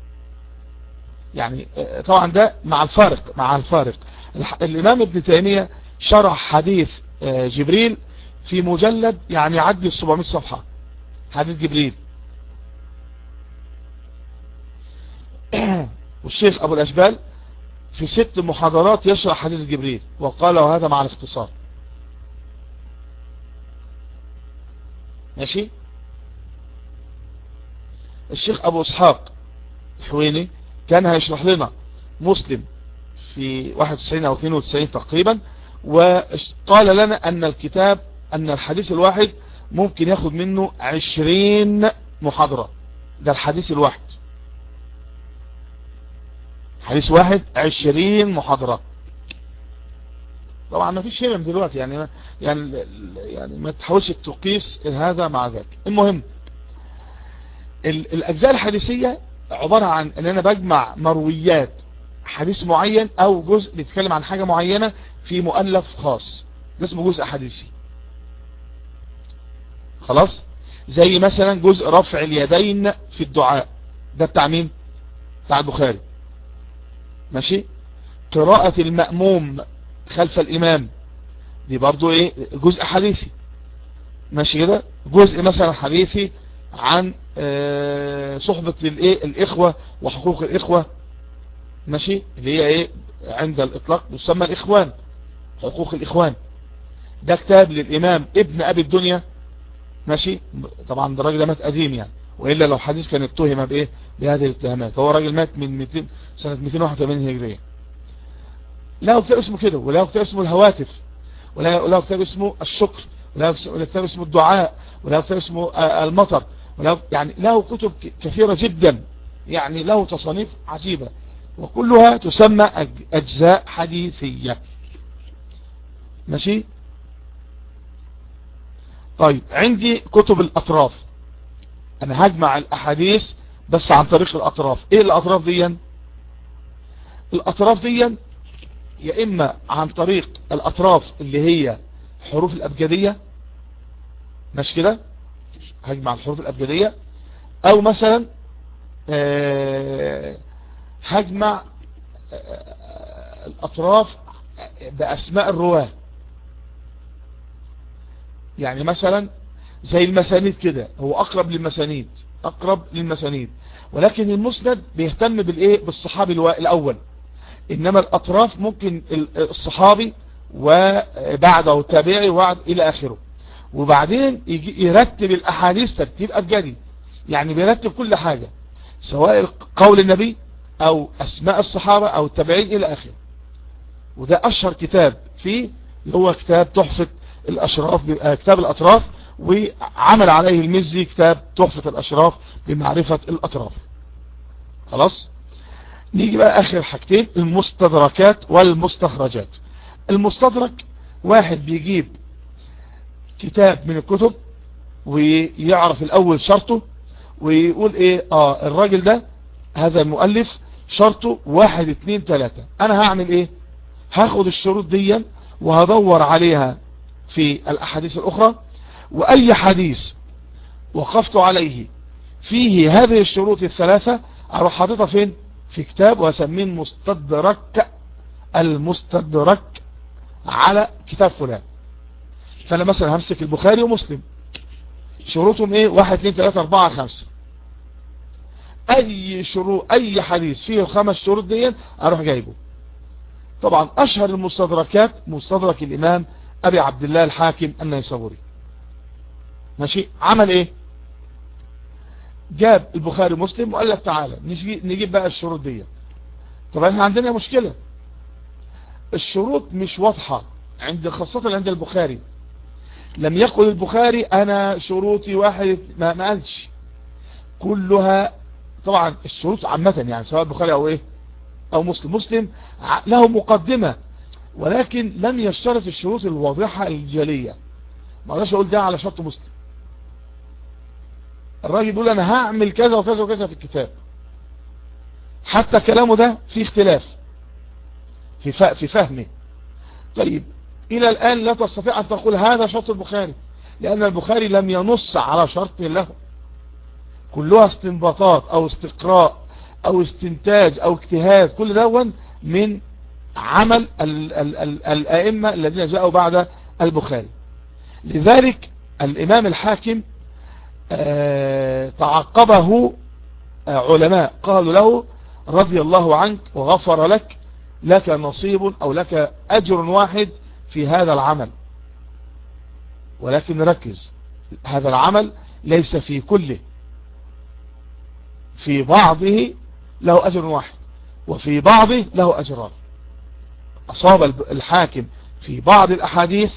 S1: يعني طبعا ده مع الفارق مع الفارق الامام ابن تيمية شرح حديث جبريل في مجلد يعني يعدي 700 صفحة حديث جبريل والشيخ ابو الاشبال في ست محاضرات يشرح حديث جبريل وقال وهذا مع الاختصار ماشي الشيخ ابو اسحاق الحويني كان هيشرح لنا مسلم في 91 او 92 تقريبا وقال لنا ان الكتاب ان الحديث الواحد ممكن ياخد منه 20 محاضرة ده الحديث الواحد حديث واحد 20 محاضرة طبعا ما فيش همم دلوقتي يعني يعني يعني ما تحاولش تقيس هذا مع ذاك المهم الاجزاء الحديثية عبارة عن ان انا بجمع مرويات حديث معين او جزء بيتكلم عن حاجة معينة في مؤلف خاص ده اسمه جزء حديثي خلاص زي مثلا جزء رفع اليدين في الدعاء ده بتاع مين بتاع البخاري ماشي قراءة المأموم خلف الامام دي برضو ايه جزء حديثي ماشي كده جزء مثلا حديثي عن اه صحبة الايه الاخوة وحقوق الاخوة ماشي اللي هي ايه عند الاطلاق يسمى الاخوان حقوق الاخوان ده كتاب للامام ابن ابي الدنيا ماشي طبعا ده الراجل ده مات قديم يعني وإلا لو حديث كان اتهم بإيه بهذه الاتهامات هو راجل مات من 200 سنة 281 هجرية له كتاب اسمه كده وله كتاب اسمه الهواتف وله كتاب اسمه الشكر وله كتاب اسمه الدعاء وله كتاب اسمه المطر وله يعني له كتب كثيرة جدا يعني له تصانيف عجيبة وكلها تسمى أجزاء حديثية ماشي طيب عندي كتب الأطراف أنا هجمع الأحاديث بس عن طريق الأطراف إيه الأطراف دي الأطراف دي يا إما عن طريق الأطراف اللي هي حروف الأبجدية مش كده هجمع الحروف الأبجدية أو مثلا أه هجمع أه الأطراف بأسماء الرواه يعني مثلا زي المسانيد كده هو اقرب للمسانيد اقرب للمسانيد ولكن المسند بيهتم بالايه بالصحابي الاول انما الاطراف ممكن الصحابي وبعده التابعي وبعد الى اخره وبعدين يجي يرتب الاحاديث ترتيب ابجدي يعني بيرتب كل حاجة سواء قول النبي او اسماء الصحابة او التابعين الى اخره وده اشهر كتاب فيه هو كتاب تحفة الاشراف كتاب الاطراف وعمل عليه المزي كتاب تحفة الاشراف بمعرفة الاطراف خلاص نيجي بقى اخر حاجتين المستدركات والمستخرجات المستدرك واحد بيجيب كتاب من الكتب ويعرف الاول شرطه ويقول ايه اه الراجل ده هذا المؤلف شرطه واحد اتنين تلاتة انا هعمل ايه هاخد الشروط دي وهدور عليها في الاحاديث الاخرى واي حديث وقفت عليه فيه هذه الشروط الثلاثة اروح حاططها فين في كتاب واسميه المستدرك المستدرك على كتاب فلان فانا مثلا همسك البخاري ومسلم شروطهم ايه واحد اثنين ثلاثة اربعة خمسة اي شروط اي حديث فيه الخمس شروط دي اروح جايبه طبعا اشهر المستدركات مستدرك الامام ابي عبد الله الحاكم النيسابوري ماشي عمل ايه جاب البخاري مسلم وقال لك تعالى نجيب بقى الشروط دي طبعا احنا عندنا مشكلة الشروط مش واضحة عند خاصة عند البخاري لم يقل البخاري انا شروطي واحد ما, ما قالش كلها طبعا الشروط عامة يعني سواء البخاري او ايه او مسلم مسلم له مقدمة ولكن لم يشترط الشروط الواضحة الجلية ما اقدرش اقول ده على شرط مسلم الراجل يقول انا هعمل كذا وكذا وكذا في الكتاب حتى كلامه ده فيه اختلاف في في فهمه طيب الى الان لا تستطيع ان تقول هذا شرط البخاري لان البخاري لم ينص على شرط له كلها استنباطات او استقراء او استنتاج او اجتهاد كل دون من عمل ال ال ال الائمة الذين جاءوا بعد البخاري لذلك الامام الحاكم آه تعقبه آه علماء قالوا له رضي الله عنك وغفر لك لك نصيب او لك اجر واحد في هذا العمل ولكن ركز هذا العمل ليس في كله في بعضه له أجر واحد وفي بعضه له أجران أصاب الحاكم في بعض الأحاديث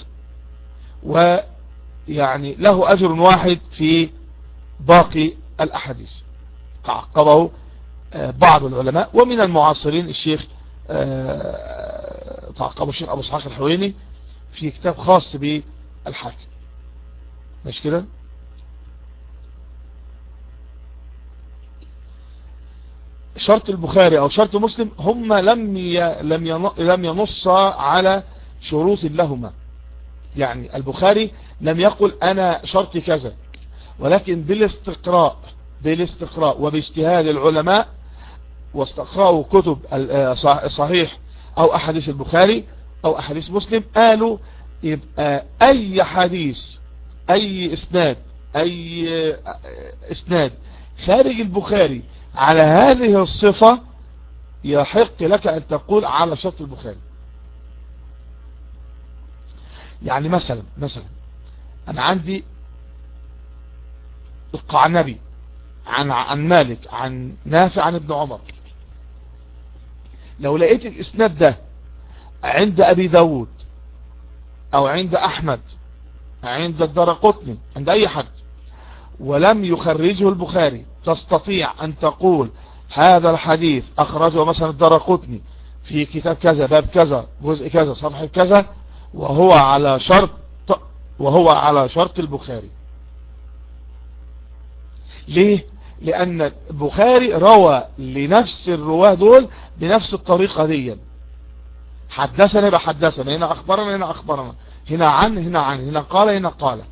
S1: ويعني له أجر واحد في باقي الأحاديث تعقبه بعض العلماء ومن المعاصرين الشيخ تعقبه الشيخ أبو اسحاق الحويني في كتاب خاص بالحاكم مش كده شرط البخاري او شرط مسلم هم لم لم لم ينص على شروط لهما يعني البخاري لم يقل انا شرطي كذا ولكن بالاستقراء بالاستقراء وباجتهاد العلماء واستقرأوا كتب صحيح او احاديث البخاري او احاديث مسلم قالوا يبقى اي حديث اي اسناد اي اسناد خارج البخاري على هذه الصفة يحق لك ان تقول على شرط البخاري يعني مثلا مثلا انا عندي القعنبي عن عن مالك عن نافع عن ابن عمر لو لقيت الاسناد ده عند ابي داود او عند احمد عند الدرقطني عند اي حد ولم يخرجه البخاري تستطيع ان تقول هذا الحديث اخرجه مثلا الدرقطني في كتاب كذا باب كذا جزء كذا صفحة كذا وهو على شرط وهو على شرط البخاري ليه لان البخاري روى لنفس الرواه دول بنفس الطريقة دي حدثنا يبقى حدثنا هنا اخبرنا هنا اخبرنا هنا عن هنا عن هنا قال هنا قال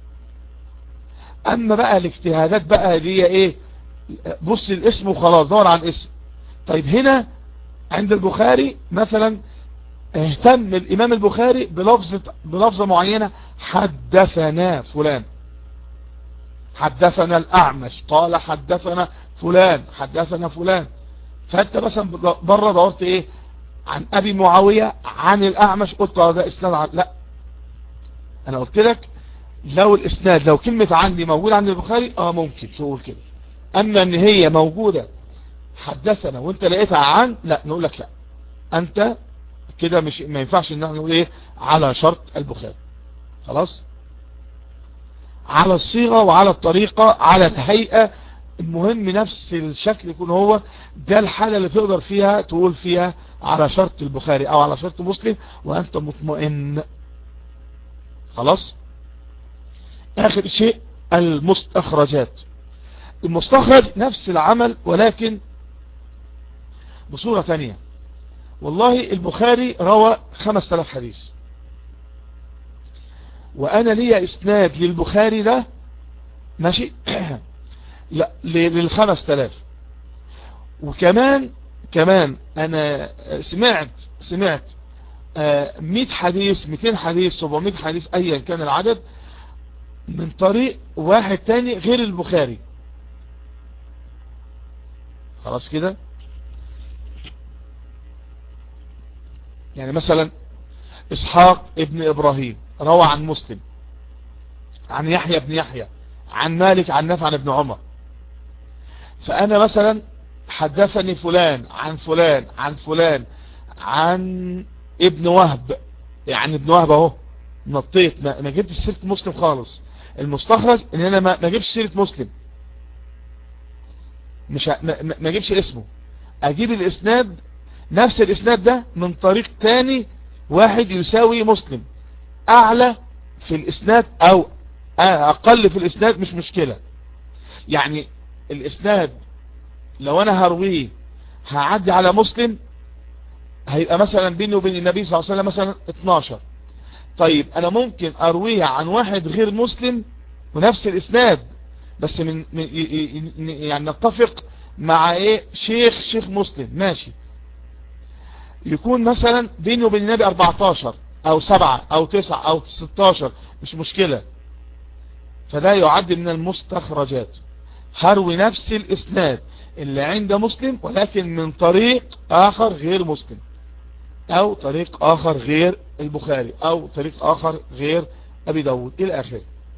S1: اما بقى الاجتهادات بقى دي ايه بص الاسم وخلاص دور عن اسم طيب هنا عند البخاري مثلا اهتم الامام البخاري بلفظة, بلفظة معينة حدثنا فلان حدثنا الأعمش قال حدثنا فلان حدثنا فلان فأنت مثلا بره دورت إيه عن أبي معاوية عن الأعمش قلت هذا إسناد عن لا أنا قلت لك لو الإسناد لو كلمة عني موجودة عند البخاري اه ممكن تقول كده أما أن هي موجودة حدثنا وانت لقيتها عن لا نقول لك لا أنت كده مش ما ينفعش ان احنا نقول ايه على شرط البخاري خلاص على الصيغة وعلى الطريقة على الهيئة المهم نفس الشكل يكون هو ده الحالة اللي تقدر فيها تقول فيها على شرط البخاري او على شرط مسلم وانت مطمئن خلاص اخر شيء المستخرجات المستخرج نفس العمل ولكن بصورة ثانية والله البخاري روى خمس تلاف حديث وانا لي اسناد للبخاري ده ماشي لا للخمس تلاف وكمان كمان انا سمعت سمعت مئة حديث مئتين حديث سبعمائة حديث ايا كان العدد من طريق واحد تاني غير البخاري خلاص كده يعني مثلا اسحاق ابن ابراهيم روى عن مسلم عن يحيى بن يحيى عن مالك عن نافع عن ابن عمر فانا مثلا حدثني فلان عن فلان عن فلان عن ابن وهب يعني ابن وهب اهو نطيت ما, ما جبتش سيره مسلم خالص المستخرج ان انا ما, ما جبتش سيره مسلم مش ما, ما اجيبش اسمه اجيب الاسناد نفس الاسناد ده من طريق تاني واحد يساوي مسلم اعلى في الاسناد او اقل في الاسناد مش مشكلة يعني الاسناد لو انا هرويه هعدي على مسلم هيبقى مثلا بيني وبين النبي صلى الله عليه وسلم مثلا 12 طيب انا ممكن ارويه عن واحد غير مسلم ونفس الاسناد بس من, من يعني نتفق مع ايه شيخ شيخ مسلم ماشي يكون مثلا بيني وبين النبي 14 او 7 او 9 او 16 مش مشكلة فده يعد من المستخرجات هروي نفس الاسناد اللي عند مسلم ولكن من طريق اخر غير مسلم او طريق اخر غير البخاري او طريق اخر غير ابي داود الى اخره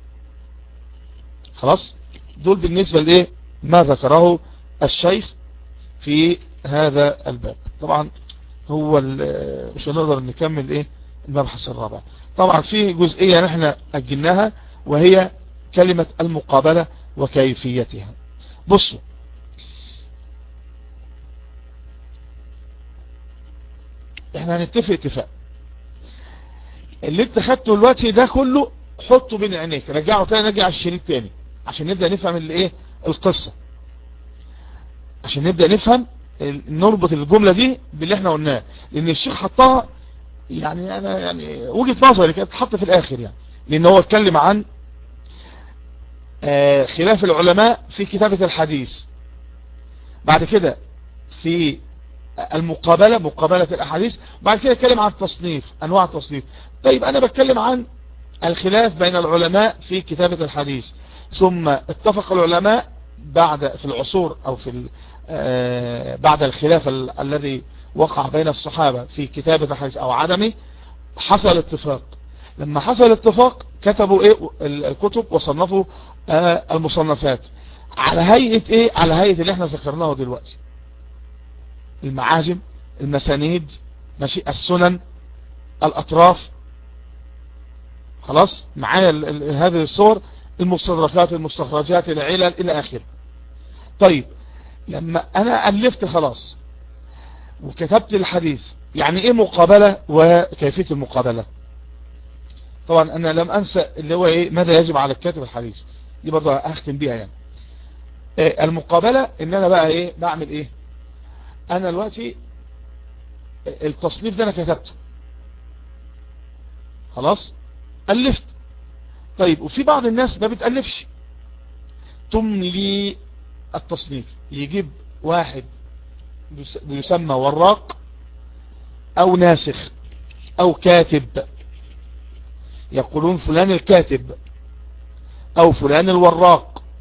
S1: خلاص دول بالنسبة لايه ما ذكره الشيخ في هذا الباب طبعا هو مش هنقدر نكمل ايه المبحث الرابع طبعا في جزئية نحن اجلناها وهي كلمة المقابلة وكيفيتها بصوا احنا هنتفق اتفاق اللي انت خدته دلوقتي ده كله حطه بين عينيك رجعه تاني نرجع الشريط تاني عشان نبدأ نفهم الايه القصة عشان نبدأ نفهم نربط الجملة دي باللي احنا قلناه لان الشيخ حطها يعني انا يعني وجهة نظري كانت تحط في الاخر يعني لان هو اتكلم عن آه خلاف العلماء في كتابة الحديث بعد كده في المقابلة مقابلة الاحاديث بعد كده اتكلم عن التصنيف انواع التصنيف طيب انا بتكلم عن الخلاف بين العلماء في كتابة الحديث ثم اتفق العلماء بعد في العصور او في بعد الخلاف ال الذي وقع بين الصحابة في كتابة الحديث او عدمه حصل اتفاق لما حصل اتفاق كتبوا ايه الكتب وصنفوا المصنفات على هيئة ايه على هيئة اللي احنا ذكرناه دلوقتي المعاجم المسانيد ماشي السنن الاطراف خلاص معايا هذه الصور المستدركات المستخرجات العلل الى اخره طيب لما انا الفت خلاص وكتبت الحديث يعني ايه مقابلة وكيفية المقابلة طبعا انا لم انسى اللي هو ايه ماذا يجب على الكاتب الحديث دي برضه اختم بيها يعني إيه المقابلة ان انا بقى ايه بعمل ايه انا دلوقتي التصنيف ده انا كتبته خلاص الفت طيب وفي بعض الناس ما بتألفش تملي التصنيف يجيب واحد يسمى وراق او ناسخ او كاتب يقولون فلان الكاتب او فلان الوراق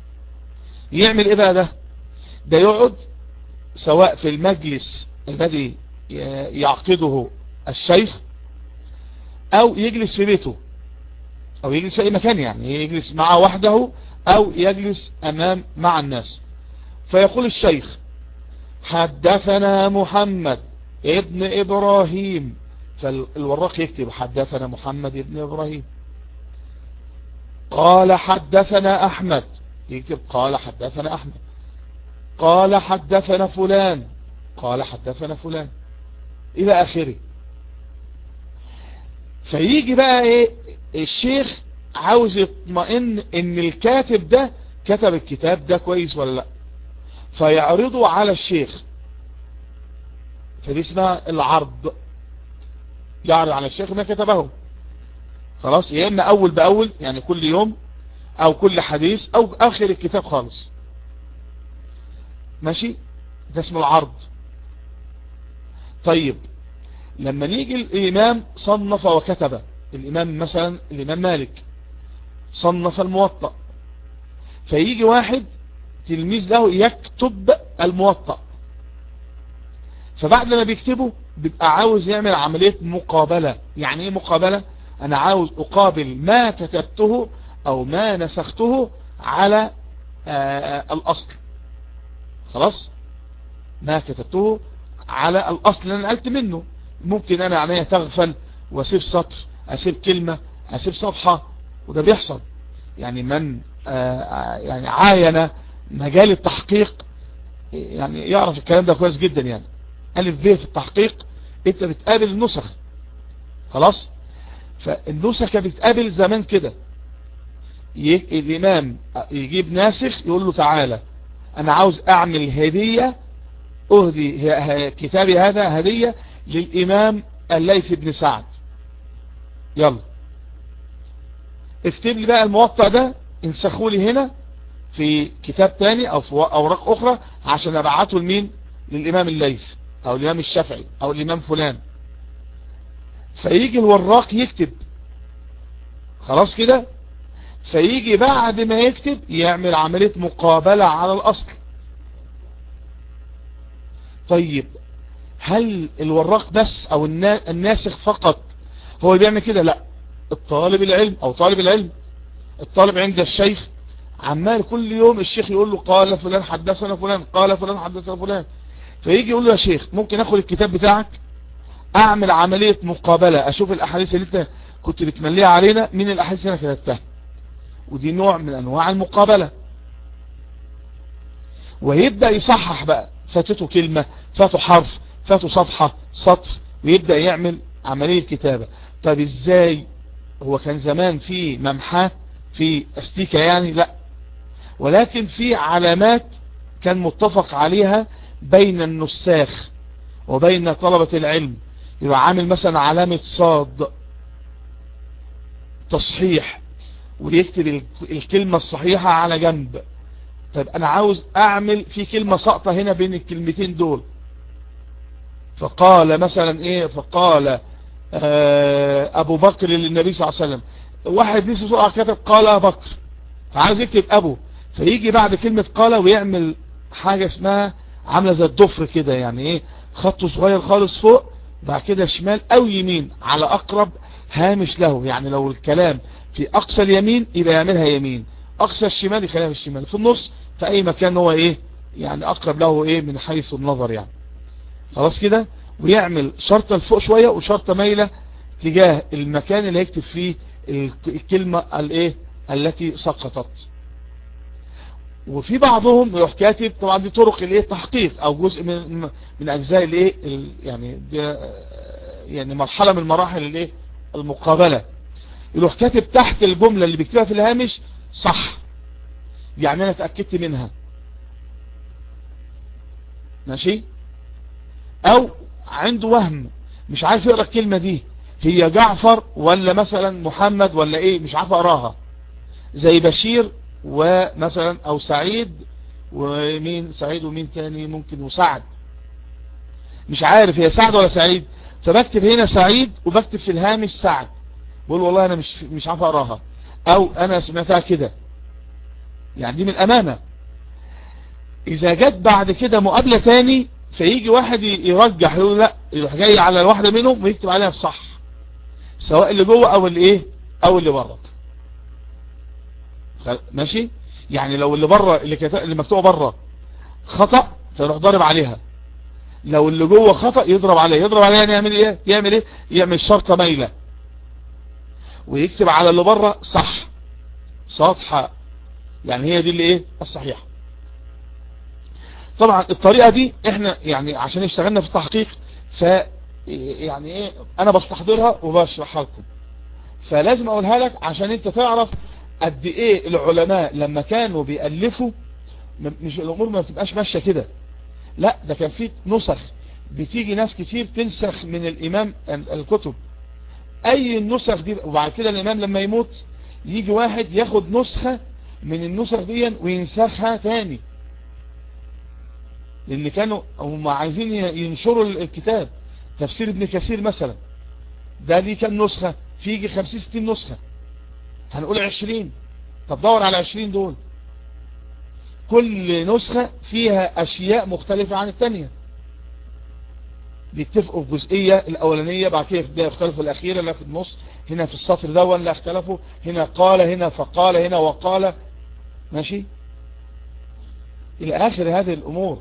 S1: يعمل ايه بقى ده ده يقعد سواء في المجلس الذي يعقده الشيخ او يجلس في بيته او يجلس في اي مكان يعني يجلس مع وحده او يجلس امام مع الناس فيقول الشيخ حدثنا محمد ابن ابراهيم فالوراق يكتب حدثنا محمد ابن ابراهيم قال حدثنا احمد يكتب قال حدثنا احمد قال حدثنا فلان قال حدثنا فلان الى اخره فيجي بقى ايه الشيخ عاوز يطمئن ان الكاتب ده كتب الكتاب ده كويس ولا لا فيعرضه على الشيخ فدي اسمها العرض يعرض على الشيخ ما كتبه خلاص يا اما اول باول يعني كل يوم او كل حديث او اخر الكتاب خالص ماشي ده اسمه العرض طيب لما نيجي الامام صنف وكتب الامام مثلا الامام مالك صنف الموطأ فيجي واحد تلميذ له يكتب الموطأ فبعد ما بيكتبه بيبقى عاوز يعمل عملية مقابلة يعني ايه مقابلة انا عاوز اقابل ما كتبته او ما نسخته على آه الاصل خلاص ما كتبته على الاصل اللي انا نقلت منه ممكن انا عينيا تغفل واسيب سطر اسيب كلمة اسيب صفحة وده بيحصل يعني من آه يعني عاين مجال التحقيق يعني يعرف الكلام ده كويس جدا يعني ألف ب في التحقيق انت بتقابل النسخ خلاص فالنسخة بتقابل زمان كده الإمام يجيب ناسخ يقول له تعالى أنا عاوز أعمل هدية أهدي كتابي هذا هدية للإمام الليث بن سعد يلا اكتب لي بقى الموطأ ده انسخوا لي هنا في كتاب تاني او في اوراق اخرى عشان ابعته لمين للامام الليث او الامام الشافعي او الامام فلان فيجي الوراق يكتب خلاص كده فيجي بعد ما يكتب يعمل عملية مقابلة على الاصل طيب هل الوراق بس او الناسخ فقط هو اللي بيعمل كده لا الطالب العلم او طالب العلم الطالب عند الشيخ عمال كل يوم الشيخ يقول له قال فلان حدثنا فلان قال فلان حدثنا فلان فيجي يقول له يا شيخ ممكن اخد الكتاب بتاعك اعمل عملية مقابلة اشوف الاحاديث اللي انت كنت بتمليها علينا من الاحاديث اللي انا كتبتها ودي نوع من انواع المقابلة ويبدأ يصحح بقى فاتته كلمة فاته حرف فاته صفحة سطر ويبدأ يعمل عملية كتابة طب ازاي هو كان زمان في ممحاه في استيكة يعني لا ولكن في علامات كان متفق عليها بين النساخ وبين طلبة العلم يبقى عامل مثلا علامة صاد تصحيح ويكتب الكلمة الصحيحة على جنب طيب انا عاوز اعمل في كلمة سقطة هنا بين الكلمتين دول فقال مثلا ايه فقال آه ابو بكر للنبي صلى الله عليه وسلم واحد نسي بسرعة كتب قال بكر فعاوز يكتب ابو فيجي بعد كلمة قال ويعمل حاجة اسمها عاملة زي الضفر كده يعني ايه خط صغير خالص فوق بعد كده شمال او يمين على اقرب هامش له يعني لو الكلام في اقصى اليمين يبقى يعملها يمين اقصى الشمال يخليها في الشمال في النص في اي مكان هو ايه يعني اقرب له ايه من حيث النظر يعني خلاص كده ويعمل شرطة لفوق شوية وشرطة مايلة تجاه المكان اللي هيكتب فيه الكلمة الايه التي سقطت وفي بعضهم يروح كاتب طبعا دي طرق الايه التحقيق او جزء من من اجزاء الايه يعني يعني مرحله من مراحل الايه المقابله يروح كاتب تحت الجمله اللي بيكتبها في الهامش صح يعني انا اتاكدت منها ماشي او عنده وهم مش عارف يقرا الكلمه دي هي جعفر ولا مثلا محمد ولا ايه مش عارف اقراها زي بشير ومثلا او سعيد ومين سعيد ومين تاني ممكن وسعد مش عارف هي سعد ولا سعيد فبكتب هنا سعيد وبكتب في الهامش سعد بقول والله انا مش مش عارف اقراها او انا سمعتها كده يعني دي من الامانه اذا جت بعد كده مقابلة تاني فيجي واحد يرجح يقول لا يروح جاي على واحدة منهم ويكتب عليها الصح سواء اللي جوه او اللي ايه او اللي بره ماشي يعني لو اللي بره اللي, كت... اللي مكتوبه بره خطأ فيروح ضارب عليها لو اللي جوه خطأ يضرب عليه يضرب عليه يعني يعمل ايه يعمل ايه يعمل شرطة ميلة ويكتب على اللي بره صح سطحة يعني هي دي اللي ايه الصحيحة طبعا الطريقة دي احنا يعني عشان اشتغلنا في التحقيق ف يعني ايه انا بستحضرها وبشرحها لكم فلازم اقولها لك عشان انت تعرف قد ايه العلماء لما كانوا بيألفوا مش الامور ما بتبقاش ماشية كده لا ده كان في نسخ بتيجي ناس كتير تنسخ من الامام الكتب اي النسخ دي وبعد كده الامام لما يموت يجي واحد ياخد نسخة من النسخ دي وينسخها تاني لان كانوا هم عايزين ينشروا الكتاب تفسير ابن كثير مثلا ده ليه كام نسخة في يجي 50 60 نسخة هنقول 20 طب دور على 20 دول كل نسخة فيها اشياء مختلفة عن التانية بيتفقوا في جزئية الاولانية بعد كده يختلفوا الاخيرة لا في النص هنا في السطر ده لا اختلفوا هنا قال هنا فقال هنا وقال ماشي الى اخر هذه الامور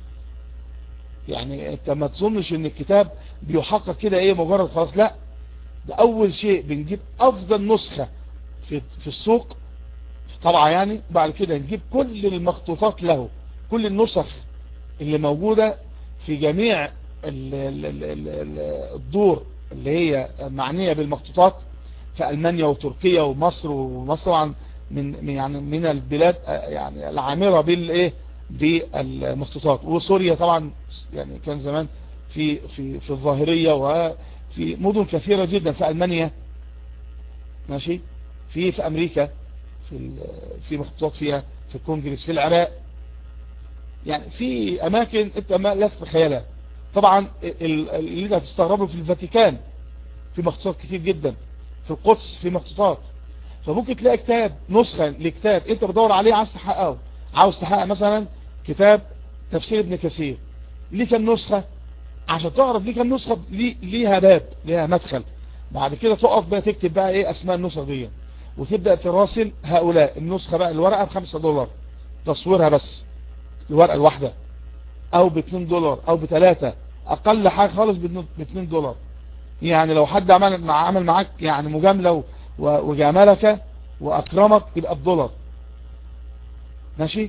S1: يعني انت ما تظنش ان الكتاب بيحقق كده ايه مجرد خلاص لا ده اول شيء بنجيب افضل نسخة في, في السوق طبعا يعني بعد كده نجيب كل المخطوطات له كل النسخ اللي موجودة في جميع ال ال ال ال الدور اللي هي معنية بالمخطوطات في ألمانيا وتركيا ومصر ومصر طبعا من يعني من البلاد يعني العامرة بالايه بالمخطوطات وسوريا طبعا يعني كان زمان في في في الظاهرية وفي مدن كثيرة جدا في ألمانيا ماشي في في أمريكا في في مخطوطات فيها في الكونجرس في العراق يعني في أماكن أنت ما لا تتخيلها طبعا اللي انت هتستغربه في الفاتيكان في مخطوطات كتير جدا في القدس في مخطوطات فممكن تلاقي كتاب نسخة لكتاب انت بدور عليه عاوز تحققه عاوز تحقق مثلا كتاب تفسير ابن كثير ليه كم نسخة عشان تعرف ليه كم نسخة ليه ليها باب ليها مدخل بعد كده تقف بقى تكتب بقى ايه اسماء النسخ دي وتبدأ تراسل هؤلاء النسخة بقى الورقة بخمسة دولار تصويرها بس الورقة الواحدة او ب 2 دولار او ب 3 اقل حاجة خالص ب 2 دولار يعني لو حد عمل مع عمل معاك يعني مجاملة وجاملك واكرمك يبقى بدولار ماشي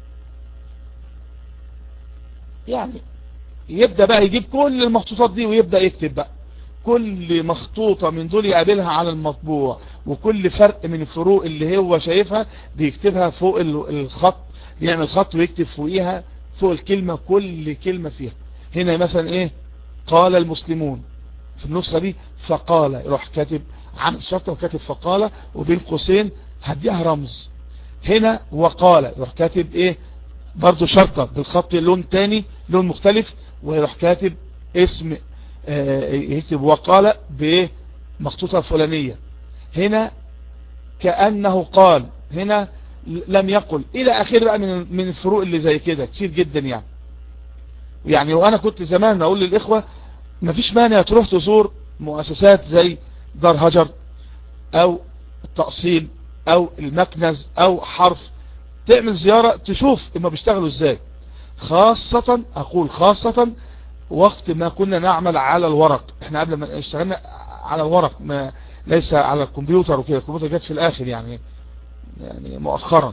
S1: يعني يبدأ بقى يجيب كل المخطوطات دي ويبدأ يكتب بقى كل مخطوطة من دول يقابلها على المطبوع وكل فرق من الفروق اللي هو شايفها بيكتبها فوق الخط بيعمل خط ويكتب فوقيها فوق الكلمة كل كلمة فيها هنا مثلا ايه قال المسلمون في النسخة دي فقال يروح كاتب عامل شرطة وكاتب فقال وبين قوسين هديها رمز هنا وقال يروح كاتب ايه برضو شرطة بالخط لون تاني لون مختلف ويروح كاتب اسم آه يكتب وقال بمخطوطة فلانية هنا كأنه قال هنا لم يقل الى اخر بقى من من الفروق اللي زي كده كتير جدا يعني يعني وانا كنت زمان اقول للاخوة مفيش مانع تروح تزور مؤسسات زي دار هجر او التأصيل او المكنز او حرف تعمل زيارة تشوف اما بيشتغلوا ازاي خاصة اقول خاصة وقت ما كنا نعمل على الورق احنا قبل ما اشتغلنا على الورق ما ليس على الكمبيوتر وكده الكمبيوتر جت في الاخر يعني يعني مؤخرا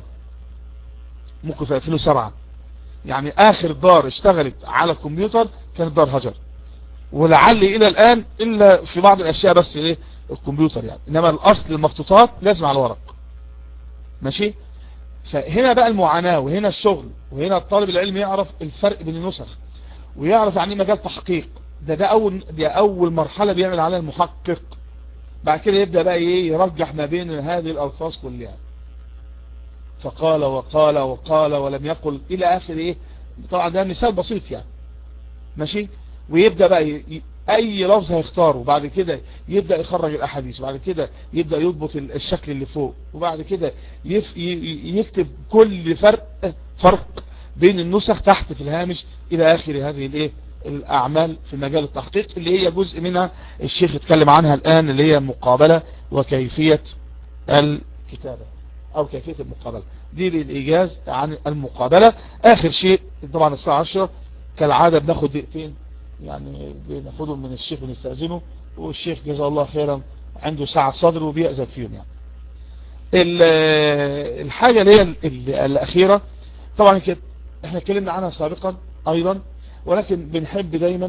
S1: ممكن في 2007 يعني اخر دار اشتغلت على الكمبيوتر كانت دار هجر ولعل الى الان الا في بعض الاشياء بس ايه الكمبيوتر يعني انما الاصل المخطوطات لازم على الورق ماشي فهنا بقى المعاناة وهنا الشغل وهنا الطالب العلمي يعرف الفرق بين النسخ ويعرف يعني مجال تحقيق ده ده اول دي اول مرحلة بيعمل عليها المحقق بعد كده يبدأ بقى ايه يرجح ما بين هذه الالفاظ كلها فقال وقال وقال ولم يقل الى اخر ايه طبعا ده مثال بسيط يعني ماشي ويبدأ بقى ي... اي لفظ هيختاره بعد كده يبدأ يخرج الاحاديث بعد كده يبدأ يضبط الشكل اللي فوق وبعد كده يف... ي... يكتب كل فرق فرق بين النسخ تحت في الهامش الى اخر هذه الايه الاعمال في مجال التحقيق اللي هي جزء منها الشيخ اتكلم عنها الان اللي هي مقابلة وكيفية الكتابة او كيفية المقابلة دي للايجاز عن المقابلة اخر شيء طبعا الساعة 10 كالعادة بناخد دقيقتين يعني بناخدهم من الشيخ بنستأذنه والشيخ جزاه الله خيرا عنده ساعة صدر وبيأذن فيهم يعني الحاجة اللي هي الأخيرة طبعا كده احنا اتكلمنا عنها سابقا أيضا ولكن بنحب دايما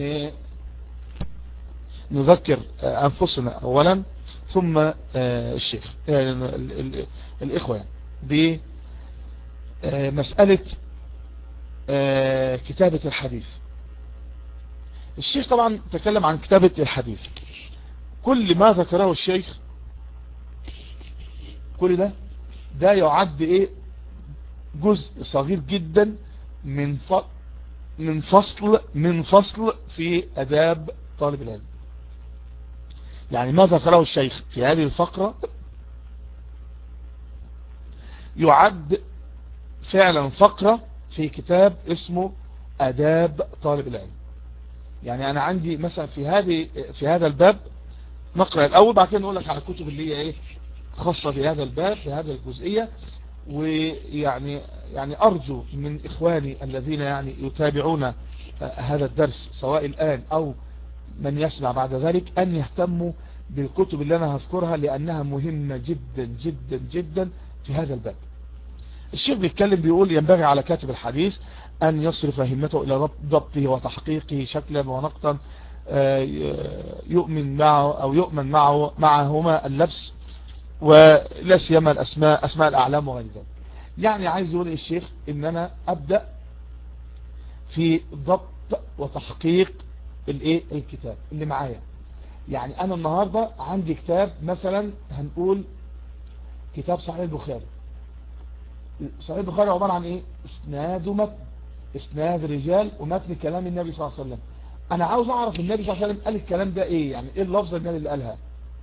S1: نذكر أنفسنا أولا ثم الشيخ يعني الإخوة يعني بمسألة كتابة الحديث الشيخ طبعا تكلم عن كتابة الحديث كل ما ذكره الشيخ كل ده ده يعد ايه جزء صغير جدا من من فصل من فصل في اداب طالب العلم يعني ما ذكره الشيخ في هذه الفقرة يعد فعلا فقرة في كتاب اسمه اداب طالب العلم يعني انا عندي مثلا في هذه في هذا الباب نقرأ الاول بعد كده نقول لك على الكتب اللي هي ايه خاصة بهذا الباب بهذا الجزئية ويعني يعني أرجو من إخواني الذين يعني يتابعون هذا الدرس سواء الآن أو من يسمع بعد ذلك أن يهتموا بالكتب اللي أنا هذكرها لأنها مهمة جدا جدا جدا في هذا الباب الشيخ بيتكلم بيقول ينبغي على كاتب الحديث أن يصرف همته إلى ضبطه وتحقيقه شكلا ونقطا يؤمن معه أو يؤمن معه معهما اللبس ولا سيما الاسماء اسماء الاعلام وغير ذلك يعني عايز يقول الشيخ ان انا ابدا في ضبط وتحقيق الايه الكتاب اللي معايا يعني انا النهاردة عندي كتاب مثلا هنقول كتاب صحيح البخاري صحيح البخاري عبارة عن ايه اسناد ومتن اسناد رجال ومتن كلام النبي صلى الله عليه وسلم انا عاوز اعرف النبي صلى الله عليه وسلم قال الكلام ده ايه يعني ايه اللفظة النبي اللي قالها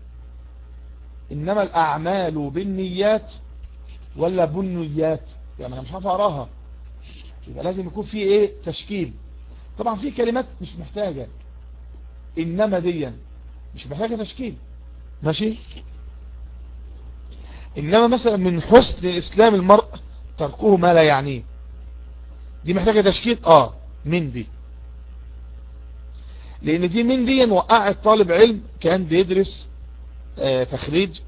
S1: انما الاعمال بالنيات ولا بالنيات يعني انا مش عارف اقراها يبقى لازم يكون في ايه تشكيل طبعا في كلمات مش محتاجة انما ديا مش محتاجة تشكيل ماشي انما مثلا من حسن اسلام المرء تركه ما لا يعنيه دي محتاجة تشكيل اه من دي لان دي من دي وقعت طالب علم كان بيدرس آه تخريج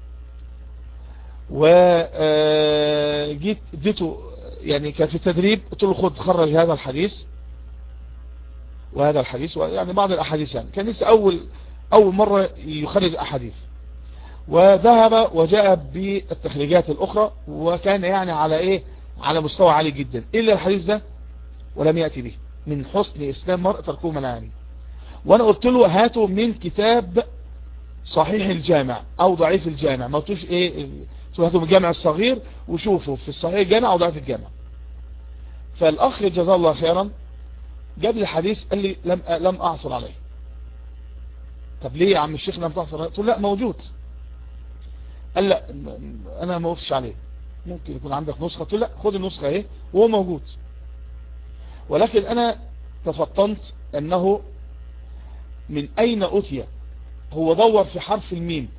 S1: وجيت اديته يعني كان في تدريب قلت له خد خرج هذا الحديث وهذا الحديث يعني بعض الاحاديث يعني كان لسه اول اول مرة يخرج احاديث وذهب وجاء بالتخريجات الاخرى وكان يعني على ايه على مستوى عالي جدا الا الحديث ده ولم يأتي به من حسن اسلام مرء تركوه منعني وانا قلت له هاتوا من كتاب صحيح الجامع او ضعيف الجامع ما قلتوش ايه هاتوا من الجامع الصغير وشوفوا في الصحيح الجامع او ضعيف الجامع فالاخ جزاه الله خيرا جاب لي حديث قال لي لم لم اعثر عليه طب ليه يا عم الشيخ لم تعثر عليه قلت له لا موجود قال لا انا ما وقفتش عليه ممكن يكون عندك نسخة قلت له لا خد النسخة اهي وهو موجود ولكن انا تفطنت انه من اين اتي هو دور في حرف الميم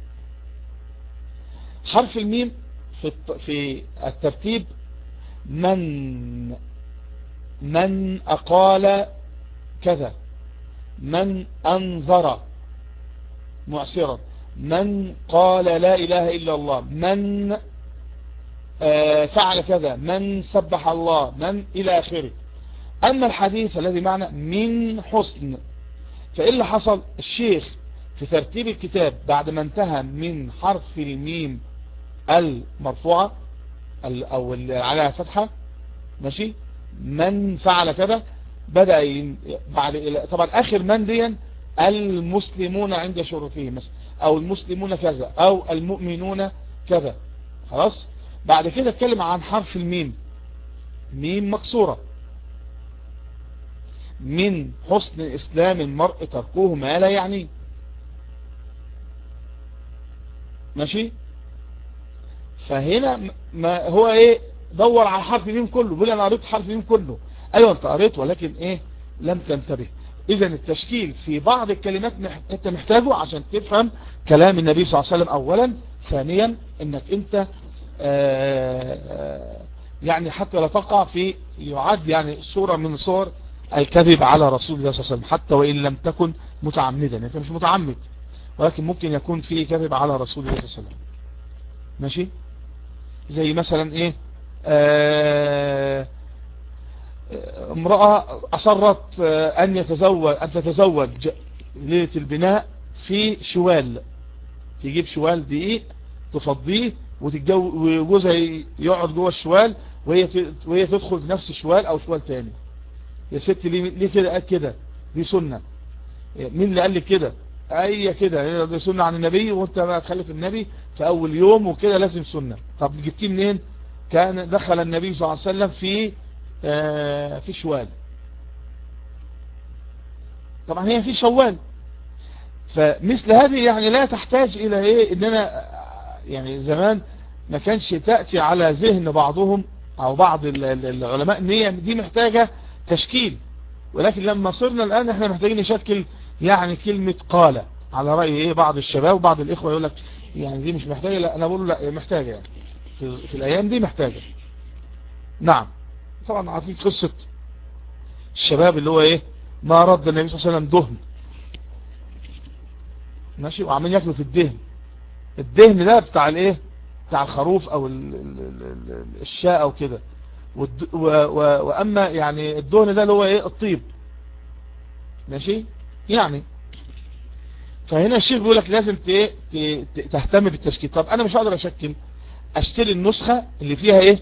S1: حرف الميم في في الترتيب من من أقال كذا من أنذر معسرا من قال لا إله إلا الله من فعل كذا من سبح الله من إلى آخره أما الحديث الذي معنا من حسن فإيه اللي حصل الشيخ في ترتيب الكتاب بعد ما انتهى من حرف الميم المرفوعة او على فتحة ماشي من فعل كذا بدأ بعد طبعا اخر من دي المسلمون عند شروطهم مثلا او المسلمون كذا او المؤمنون كذا خلاص بعد كده اتكلم عن حرف الميم ميم مكسورة من حسن اسلام المرء تركوه ما لا يعنيه ماشي فهنا ما هو ايه دور على حرف الميم كله بيقول انا قريت حرف الميم كله ايوه انت قريت ولكن ايه لم تنتبه اذا التشكيل في بعض الكلمات مح... انت محتاجه عشان تفهم كلام النبي صلى الله عليه وسلم اولا ثانيا انك انت آآ يعني حتى لا تقع في يعد يعني صورة من صور الكذب على رسول الله صلى الله عليه وسلم حتى وإن لم تكن متعمدا يعني انت مش متعمد ولكن ممكن يكون فيه كذب على رسول الله صلى الله عليه وسلم ماشي زي مثلا ايه آه امرأة أصرت أن يتزوج أن تتزوج ليلة البناء في شوال تجيب شوال دقيق تفضيه وجوزها يقعد جوه الشوال وهي وهي تدخل في نفس الشوال او شوال تاني يا ست ليه ليه كده قال كده دي سنة مين اللي قال لك كده اي كده دي سنة عن النبي وانت بقى تخلف النبي في اول يوم وكده لازم سنة طب جبتيه منين كان دخل النبي صلى الله عليه وسلم في آه في شوال طبعا هي في شوال فمثل هذه يعني لا تحتاج الى ايه ان انا يعني زمان ما كانش تأتي على ذهن بعضهم او بعض العلماء ان هي دي محتاجة تشكيل ولكن لما صرنا الان احنا محتاجين نشكل يعني كلمة قال على رأي ايه بعض الشباب وبعض الاخوة يقول لك يعني دي مش محتاجة لا انا بقول لا محتاجة يعني في, في الايام دي محتاجة نعم طبعا عارفين قصة الشباب اللي هو ايه ما رد النبي صلى الله عليه وسلم دهن ماشي وعمالين ياكلوا في الدهن الدهن ده بتاع الايه بتاع الخروف او الشاء او كده واما يعني الدهن ده اللي هو ايه الطيب ماشي يعني فهنا الشيخ بيقول لك لازم تهتم بالتشكيل طب انا مش هقدر اشكل اشتري النسخة اللي فيها ايه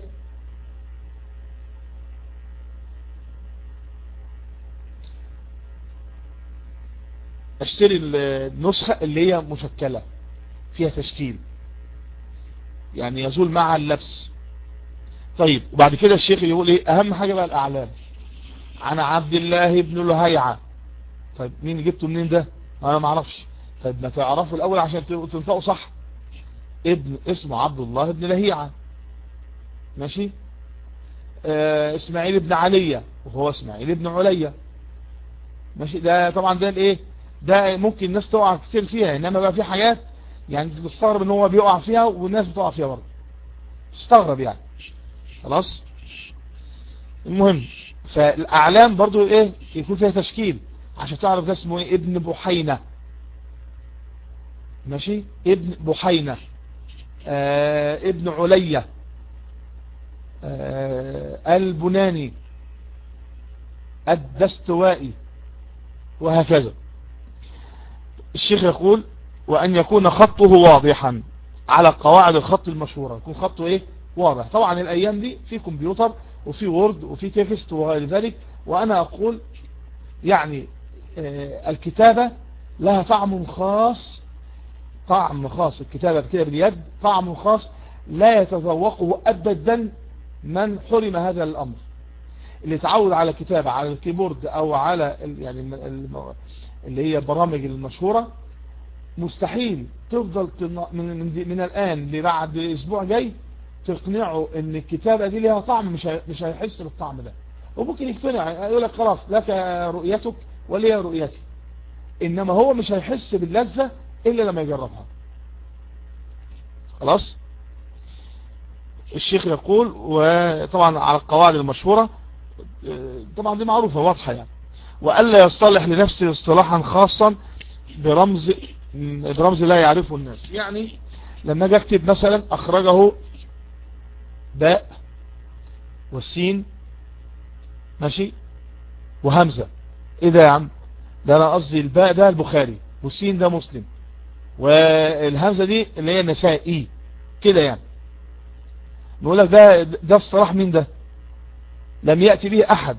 S1: اشتري النسخة اللي هي مشكلة فيها تشكيل يعني يزول مع اللبس طيب وبعد كده الشيخ يقول ايه اهم حاجة بقى الاعلام عن عبد الله بن لهيعة طيب مين جبته منين ده انا ما اعرفش طيب ما تعرفه الاول عشان تنطقه صح ابن اسمه عبد الله بن لهيعة ماشي آه اسماعيل بن علية وهو اسماعيل بن علية ماشي ده طبعا ده الايه ده ممكن الناس تقع كتير فيها انما بقى في حاجات يعني تستغرب ان هو بيقع فيها والناس بتقع فيها برضه تستغرب يعني خلاص المهم فالاعلام برضو ايه يكون فيها تشكيل عشان تعرف ده اسمه ايه ابن بحينة ماشي ابن بحينة آه ابن علية آه البناني الدستوائي وهكذا الشيخ يقول وأن يكون خطه واضحا على قواعد الخط المشهورة يكون خطه ايه واضح طبعا الايام دي في كمبيوتر وفي وورد وفي تكست وغير ذلك وانا اقول يعني آه الكتابة لها طعم خاص طعم خاص الكتابة كده باليد طعم خاص لا يتذوقه ابدا من حرم هذا الامر اللي تعود على كتابة على الكيبورد او على يعني اللي هي البرامج المشهورة مستحيل تفضل من, من, من الآن لبعد اسبوع جاي تقنعه ان الكتابة دي ليها طعم مش مش هيحس بالطعم ده وممكن يقتنع يقول لك خلاص لك رؤيتك ولي رؤيتي انما هو مش هيحس باللذة الا لما يجربها خلاص الشيخ يقول وطبعا على القواعد المشهورة طبعا دي معروفة واضحة يعني وألا يصطلح لنفسه اصطلاحا خاصا برمز برمز لا يعرفه الناس يعني لما اجي اكتب مثلا اخرجه باء والسين ماشي وهمزة ايه ده يا عم ده انا قصدي الباء ده البخاري والسين ده مسلم والهمزة دي اللي هي النسائي كده يعني نقول لك ده ده اصطلاح مين ده لم يأتي به احد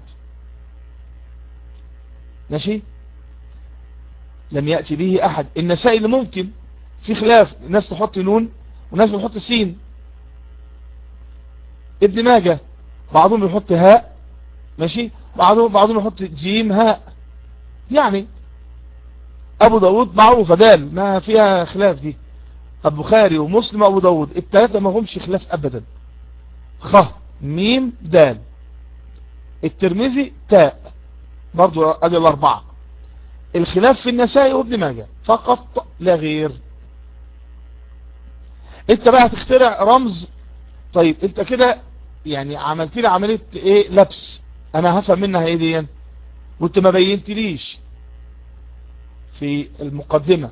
S1: ماشي لم يأتي به أحد النسائي اللي ممكن في خلاف ناس تحط نون وناس بتحط سين ابن ماجه بعضهم يحط هاء ماشي بعضهم بعضهم يحط جيم هاء يعني ابو داود معروفه دال ما فيها خلاف دي البخاري ومسلم وابو داود الثلاثه ما همش خلاف ابدا خ ميم دال الترمذي تاء برضو ادي الاربعة الخلاف في النسائي وابن ماجه فقط لا غير انت بقى هتخترع رمز طيب انت كده يعني عملت لي عملية ايه لبس انا هفهم منها ايه دي وانت ما بينتليش في المقدمة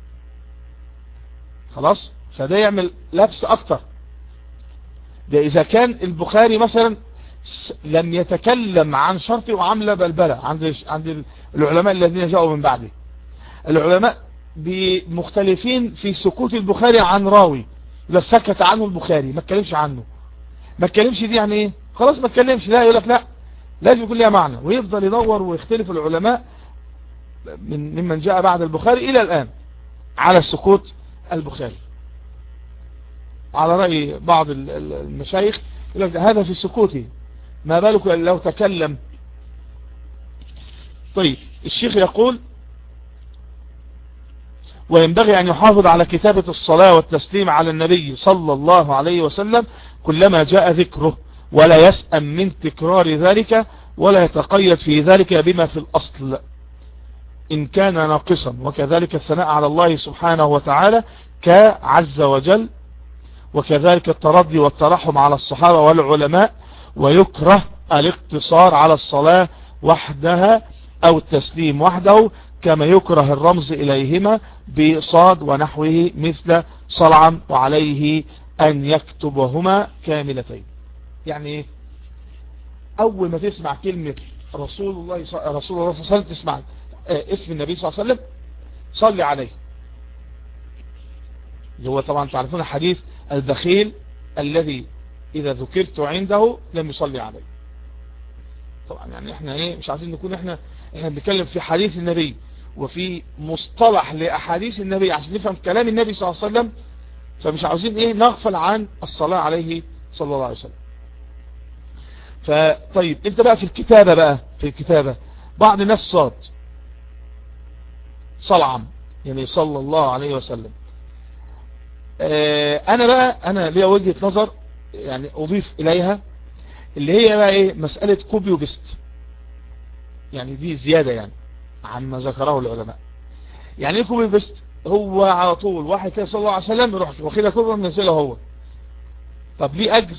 S1: خلاص فده يعمل لبس اكتر ده اذا كان البخاري مثلا لم يتكلم عن شرط وعمل بلبلة عند عند العلماء الذين جاءوا من بعده العلماء مختلفين في سكوت البخاري عن راوي لا سكت عنه البخاري ما اتكلمش عنه ما اتكلمش دي يعني ايه خلاص ما اتكلمش لا يقول لك لا لازم يكون لها معنى ويفضل يدور ويختلف العلماء من ممن جاء بعد البخاري الى الان على سكوت البخاري على رأي بعض المشايخ يقول لك هذا في سكوته ما بالك لو تكلم طيب الشيخ يقول وينبغي أن يحافظ على كتابة الصلاة والتسليم على النبي صلى الله عليه وسلم كلما جاء ذكره ولا يسأم من تكرار ذلك ولا يتقيد في ذلك بما في الأصل إن كان ناقصا وكذلك الثناء على الله سبحانه وتعالى كعز وجل وكذلك الترضي والترحم على الصحابة والعلماء ويكره الاقتصار على الصلاة وحدها أو التسليم وحده كما يكره الرمز إليهما بصاد ونحوه مثل صلعا وعليه أن يكتبهما كاملتين يعني أول ما تسمع كلمة رسول الله رسول الله صلى الله عليه وسلم تسمع اسم النبي صلى الله عليه وسلم صلي عليه اللي هو طبعا تعرفون الحديث البخيل الذي إذا ذكرت عنده لم يصلي عليه طبعا يعني احنا ايه مش عايزين نكون احنا احنا بنتكلم في حديث النبي وفي مصطلح لأحاديث النبي عشان نفهم كلام النبي صلى الله عليه وسلم فمش عاوزين ايه نغفل عن الصلاة عليه صلى الله عليه وسلم فطيب انت بقى في الكتابة بقى في الكتابة بعض الناس صاد صلعم يعني صلى الله عليه وسلم اه انا بقى انا ليا وجهة نظر يعني اضيف اليها اللي هي بقى ايه مسألة كوبي وبست يعني دي زيادة يعني عما ذكره العلماء يعني ايه كوبي بست هو على طول واحد كده صلى الله عليه وسلم يروح واخدها كوبي منزلها هو طب ليه اجر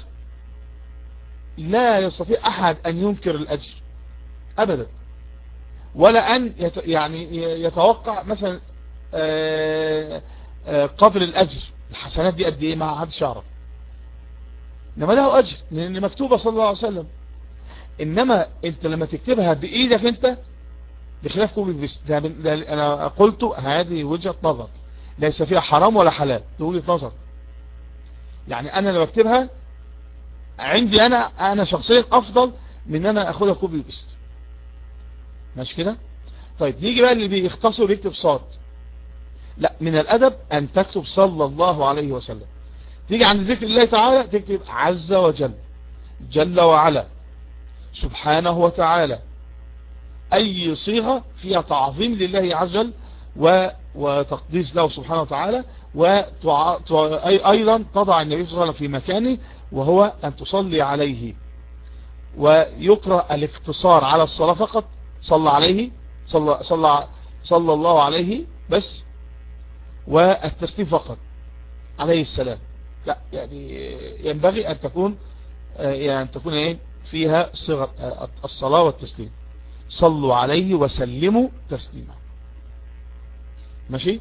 S1: لا يستطيع احد ان ينكر الاجر ابدا ولا ان يت يعني يتوقع مثلا آآ آآ قدر الاجر الحسنات دي قد ايه ما حدش يعرف انما له اجر لان مكتوبه صلى الله عليه وسلم انما انت لما تكتبها بايدك انت بخلاف كوبي بس ده ده انا قلت هذه وجهة نظر ليس فيها حرام ولا حلال دي وجهة نظر يعني انا لو اكتبها عندي انا انا شخصيا افضل من ان انا اخدها كوبي بس ماشي كده طيب نيجي بقى اللي بيختصر يكتب صاد لا من الادب ان تكتب صلى الله عليه وسلم تيجي عند ذكر الله تعالى تكتب عز وجل جل وعلا سبحانه وتعالى اي صيغة فيها تعظيم لله عز وجل وتقديس له سبحانه وتعالى وايضا تضع النبي صلى الله عليه وسلم في مكانه وهو ان تصلي عليه ويقرأ الاقتصار على الصلاة فقط صلى عليه صلى, صلى, صلى الله عليه بس والتسليم فقط عليه السلام لا يعني ينبغي ان تكون يعني تكون ايه فيها صيغة الصلاة والتسليم صلوا عليه وسلموا تسليما ماشي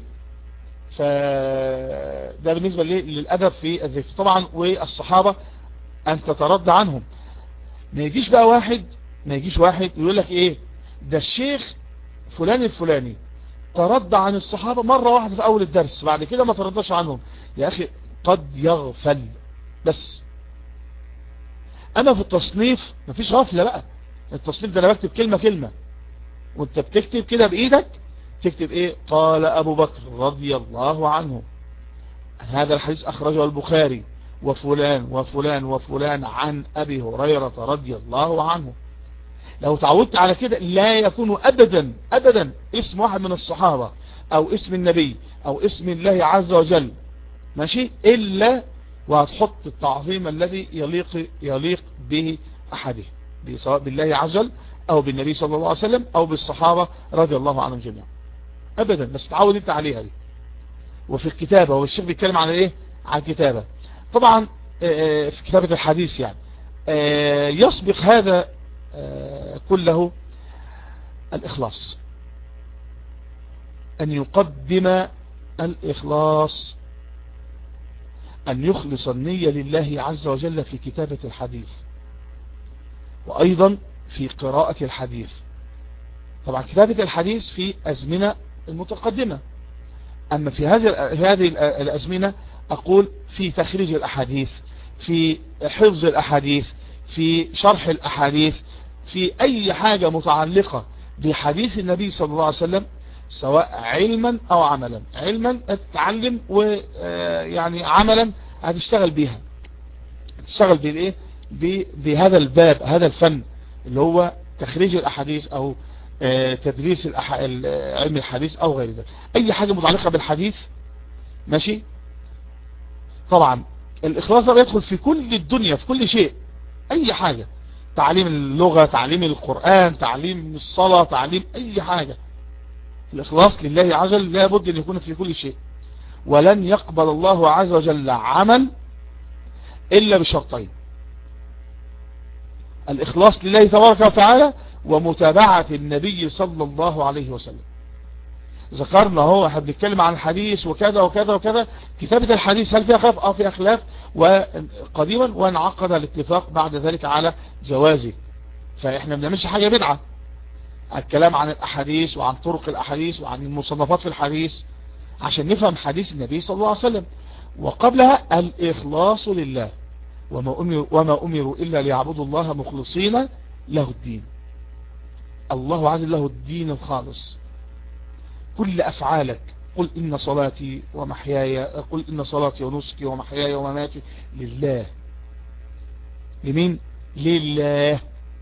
S1: فده بالنسبة للأدب في الذكر طبعا والصحابة أن تترد عنهم ما يجيش بقى واحد ما يجيش واحد يقول لك ايه ده الشيخ فلان الفلاني ترد عن الصحابة مرة واحدة في أول الدرس بعد كده ما تردش عنهم يا أخي قد يغفل بس أما في التصنيف مفيش غفلة بقى التصنيف ده أنا بكتب كلمة كلمة وانت بتكتب كده بإيدك تكتب إيه قال أبو بكر رضي الله عنه هذا الحديث أخرجه البخاري وفلان وفلان وفلان عن أبي هريرة رضي الله عنه لو تعودت على كده لا يكون أبدا أبدا اسم واحد من الصحابة أو اسم النبي أو اسم الله عز وجل ماشي إلا وهتحط التعظيم الذي يليق يليق به أحده سواء بالله عز وجل أو بالنبي صلى الله عليه وسلم أو بالصحابة رضي الله عنهم جميعا أبدا بس تعود أنت عليها دي وفي الكتابة والشيخ بيتكلم عن إيه عن الكتابة طبعا في كتابة الحديث يعني يسبق هذا كله الإخلاص أن يقدم الإخلاص أن يخلص النية لله عز وجل في كتابة الحديث وأيضا في قراءة الحديث طبعا كتابة الحديث في أزمنة المتقدمة أما في هذه هذه الأزمنة أقول في تخريج الأحاديث في حفظ الأحاديث في شرح الأحاديث في أي حاجة متعلقة بحديث النبي صلى الله عليه وسلم سواء علما أو عملا علما تتعلم ويعني عملا هتشتغل بيها تشتغل بالايه بهذا الباب هذا الفن اللي هو تخريج الأحاديث أو تدريس علم الحديث أو غير ذلك أي حاجة متعلقة بالحديث ماشي طبعا الإخلاص ده بيدخل في كل الدنيا في كل شيء أي حاجة تعليم اللغة تعليم القرآن تعليم الصلاة تعليم أي حاجة الإخلاص لله عز وجل لابد أن يكون في كل شيء ولن يقبل الله عز وجل عمل إلا بشرطين الإخلاص لله تبارك وتعالى ومتابعة النبي صلى الله عليه وسلم ذكرنا هو احنا بنتكلم عن الحديث وكذا وكذا وكذا كتابة الحديث هل فيها خلاف اه فيها خلاف وقديما وانعقد الاتفاق بعد ذلك على جوازه فاحنا ما بنعملش حاجة بدعة الكلام عن الاحاديث وعن طرق الاحاديث وعن المصنفات في الحديث عشان نفهم حديث النبي صلى الله عليه وسلم وقبلها الاخلاص لله وما امروا, وما أمروا الا ليعبدوا الله مخلصين له الدين الله عز له الدين الخالص كل أفعالك قل إن صلاتي ومحياي قل إن صلاتي ونسكي ومحياي ومماتي لله لمين لله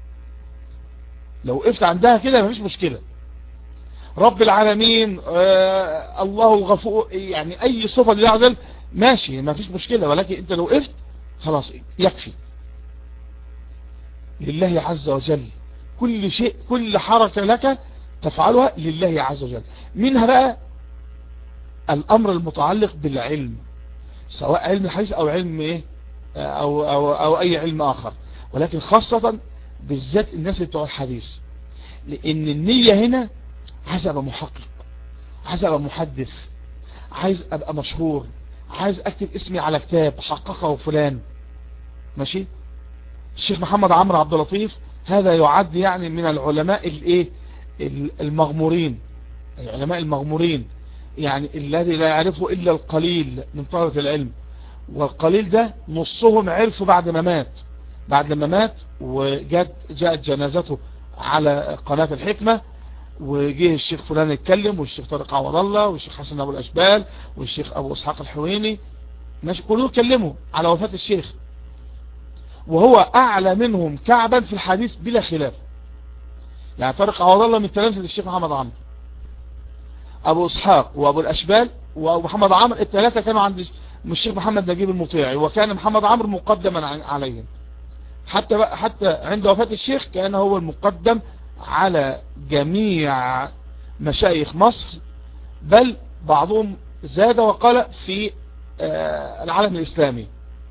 S1: لو وقفت عندها كده مفيش مشكلة رب العالمين آه الله الغفور يعني أي صفة لله عز وجل ماشي مفيش مشكلة ولكن أنت لو وقفت خلاص يكفي لله عز وجل كل شيء كل حركة لك تفعلها لله عز وجل منها بقى الأمر المتعلق بالعلم سواء علم الحديث أو علم إيه أو, أو, أو أي علم آخر ولكن خاصة بالذات الناس اللي بتوع الحديث لأن النية هنا عايز أبقى محقق عايز أبقى محدث عايز أبقى مشهور عايز أكتب اسمي على كتاب حققه فلان ماشي الشيخ محمد عمرو عبد اللطيف هذا يعد يعني من العلماء الايه المغمورين العلماء المغمورين يعني الذي لا يعرفه إلا القليل من طلبة العلم والقليل ده نصهم عرفوا بعد ما مات بعد لما مات وجاءت جاءت جنازته على قناة الحكمة وجه الشيخ فلان يتكلم والشيخ طارق عوض الله والشيخ حسن أبو الأشبال والشيخ أبو إسحاق الحويني ماشي كلهم اتكلموا على وفاة الشيخ وهو أعلى منهم كعبا في الحديث بلا خلاف يعني طارق عوض الله من تلامذة الشيخ محمد عمرو ابو اسحاق وابو الاشبال وابو محمد عمرو الثلاثة كانوا عند الشيخ محمد نجيب المطيعي وكان محمد عمرو مقدما عليهم حتى حتى عند وفاة الشيخ كان هو المقدم على جميع مشايخ مصر بل بعضهم زاد وقال في العالم الاسلامي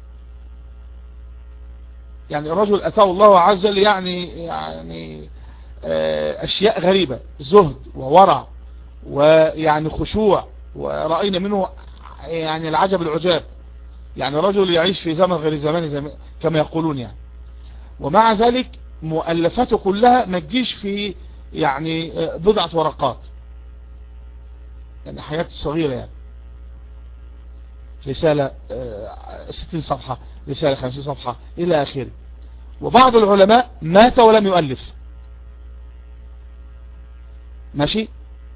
S1: يعني الرجل اتاه الله عز وجل يعني يعني اشياء غريبة زهد وورع ويعني خشوع ورأينا منه يعني العجب العجاب يعني رجل يعيش في زمن غير زمان كما يقولون يعني ومع ذلك مؤلفاته كلها ما تجيش في يعني بضعة ورقات يعني حياة صغيرة يعني رسالة 60 صفحة رسالة 50 صفحة إلى آخره وبعض العلماء مات ولم يؤلف ماشي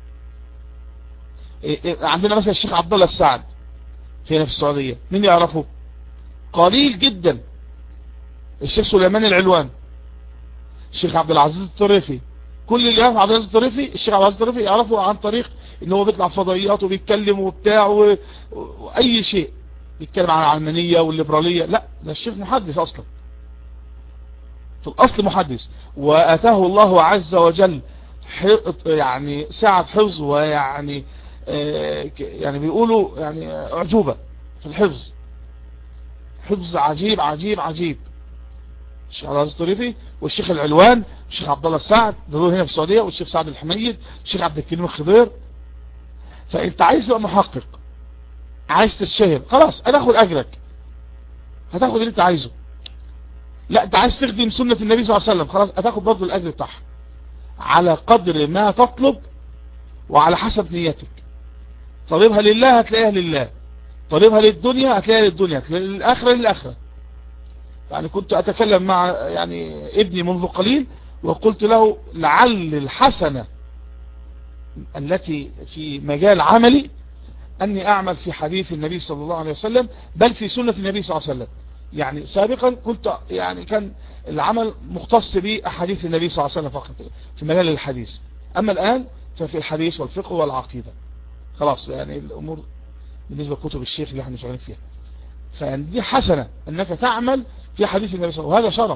S1: عندنا مثلا الشيخ عبد الله السعد فينا في السعودية مين يعرفه قليل جدا الشيخ سليمان العلوان الشيخ عبد العزيز الطريفي كل اللي يعرف عبد العزيز الطريفي الشيخ عبد العزيز الطريفي يعرفه عن طريق ان هو بيطلع فضائيات وبيتكلم وبتاع و... واي شيء بيتكلم عن العلمانية والليبرالية لا ده الشيخ محدث اصلا في الاصل محدث واتاه الله عز وجل يعني سعة حفظ ويعني يعني بيقولوا يعني اعجوبة في الحفظ حفظ عجيب عجيب عجيب الشيخ عبد العزيز الطريفي والشيخ العلوان والشيخ عبد الله السعد دول هنا في السعودية والشيخ سعد الحميد والشيخ عبد الكريم الخضير فانت عايز تبقى محقق عايز تتشهر خلاص انا اخد اجرك هتاخد اللي انت عايزه لا انت عايز تخدم سنة النبي صلى الله عليه وسلم خلاص هتاخد برضه الاجر بتاعها على قدر ما تطلب وعلى حسب نيتك طالبها لله هتلاقيها لله طالبها للدنيا هتلاقيها للدنيا للآخرة للآخرة يعني كنت أتكلم مع يعني ابني منذ قليل وقلت له لعل الحسنة التي في مجال عملي أني أعمل في حديث النبي صلى الله عليه وسلم بل في سنة النبي صلى الله عليه وسلم يعني سابقا كنت يعني كان العمل مختص بأحاديث النبي صلى الله عليه وسلم فقط في مجال الحديث أما الآن ففي الحديث والفقه والعقيدة خلاص يعني الأمور بالنسبة لكتب الشيخ اللي احنا شغالين فيها فدي حسنة أنك تعمل في حديث النبي صلى الله عليه وسلم وهذا شرف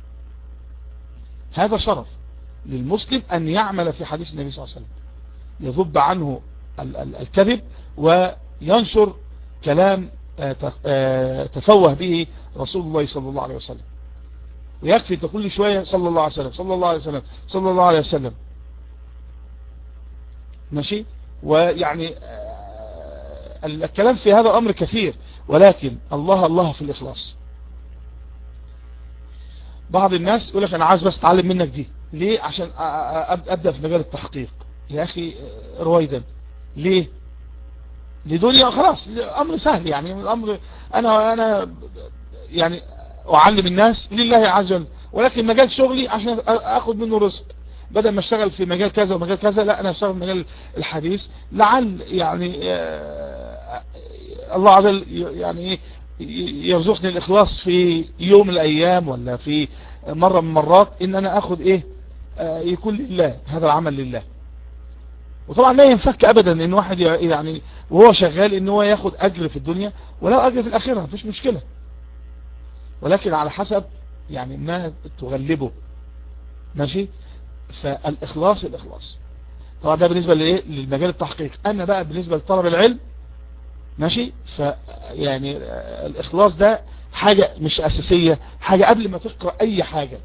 S1: هذا شرف للمسلم أن يعمل في حديث النبي صلى الله عليه وسلم يذب عنه الكذب وينشر كلام تفوه به رسول الله صلى الله عليه وسلم ويكفي انت كل شوية صلى الله عليه وسلم صلى الله عليه وسلم صلى الله عليه وسلم ماشي ويعني الكلام في هذا الأمر كثير ولكن الله الله في الإخلاص بعض الناس يقول لك أنا عايز بس أتعلم منك دي ليه عشان أبدأ في مجال التحقيق يا أخي رويدا ليه لدنيا خلاص أمر سهل يعني الأمر أنا أنا يعني أعلم الناس لله عز وجل ولكن مجال شغلي عشان أخذ منه رزق بدل ما اشتغل في مجال كذا ومجال كذا لا انا اشتغل في مجال الحديث لعل يعني الله عز وجل يعني يرزقني الاخلاص في يوم من الايام ولا في مرة من مرات ان انا اخذ ايه يكون لله هذا العمل لله وطبعا لا ينفك ابدا ان واحد يعني وهو شغال ان هو ياخد اجر في الدنيا ولا اجر في الاخرة مفيش مشكلة ولكن على حسب يعني ما تغلبه ماشي فالإخلاص الإخلاص طبعا ده بالنسبة لإيه للمجال التحقيق أما بقى بالنسبة لطلب العلم ماشي ف يعني الإخلاص ده حاجة مش أساسية حاجة قبل ما تقرأ أي حاجة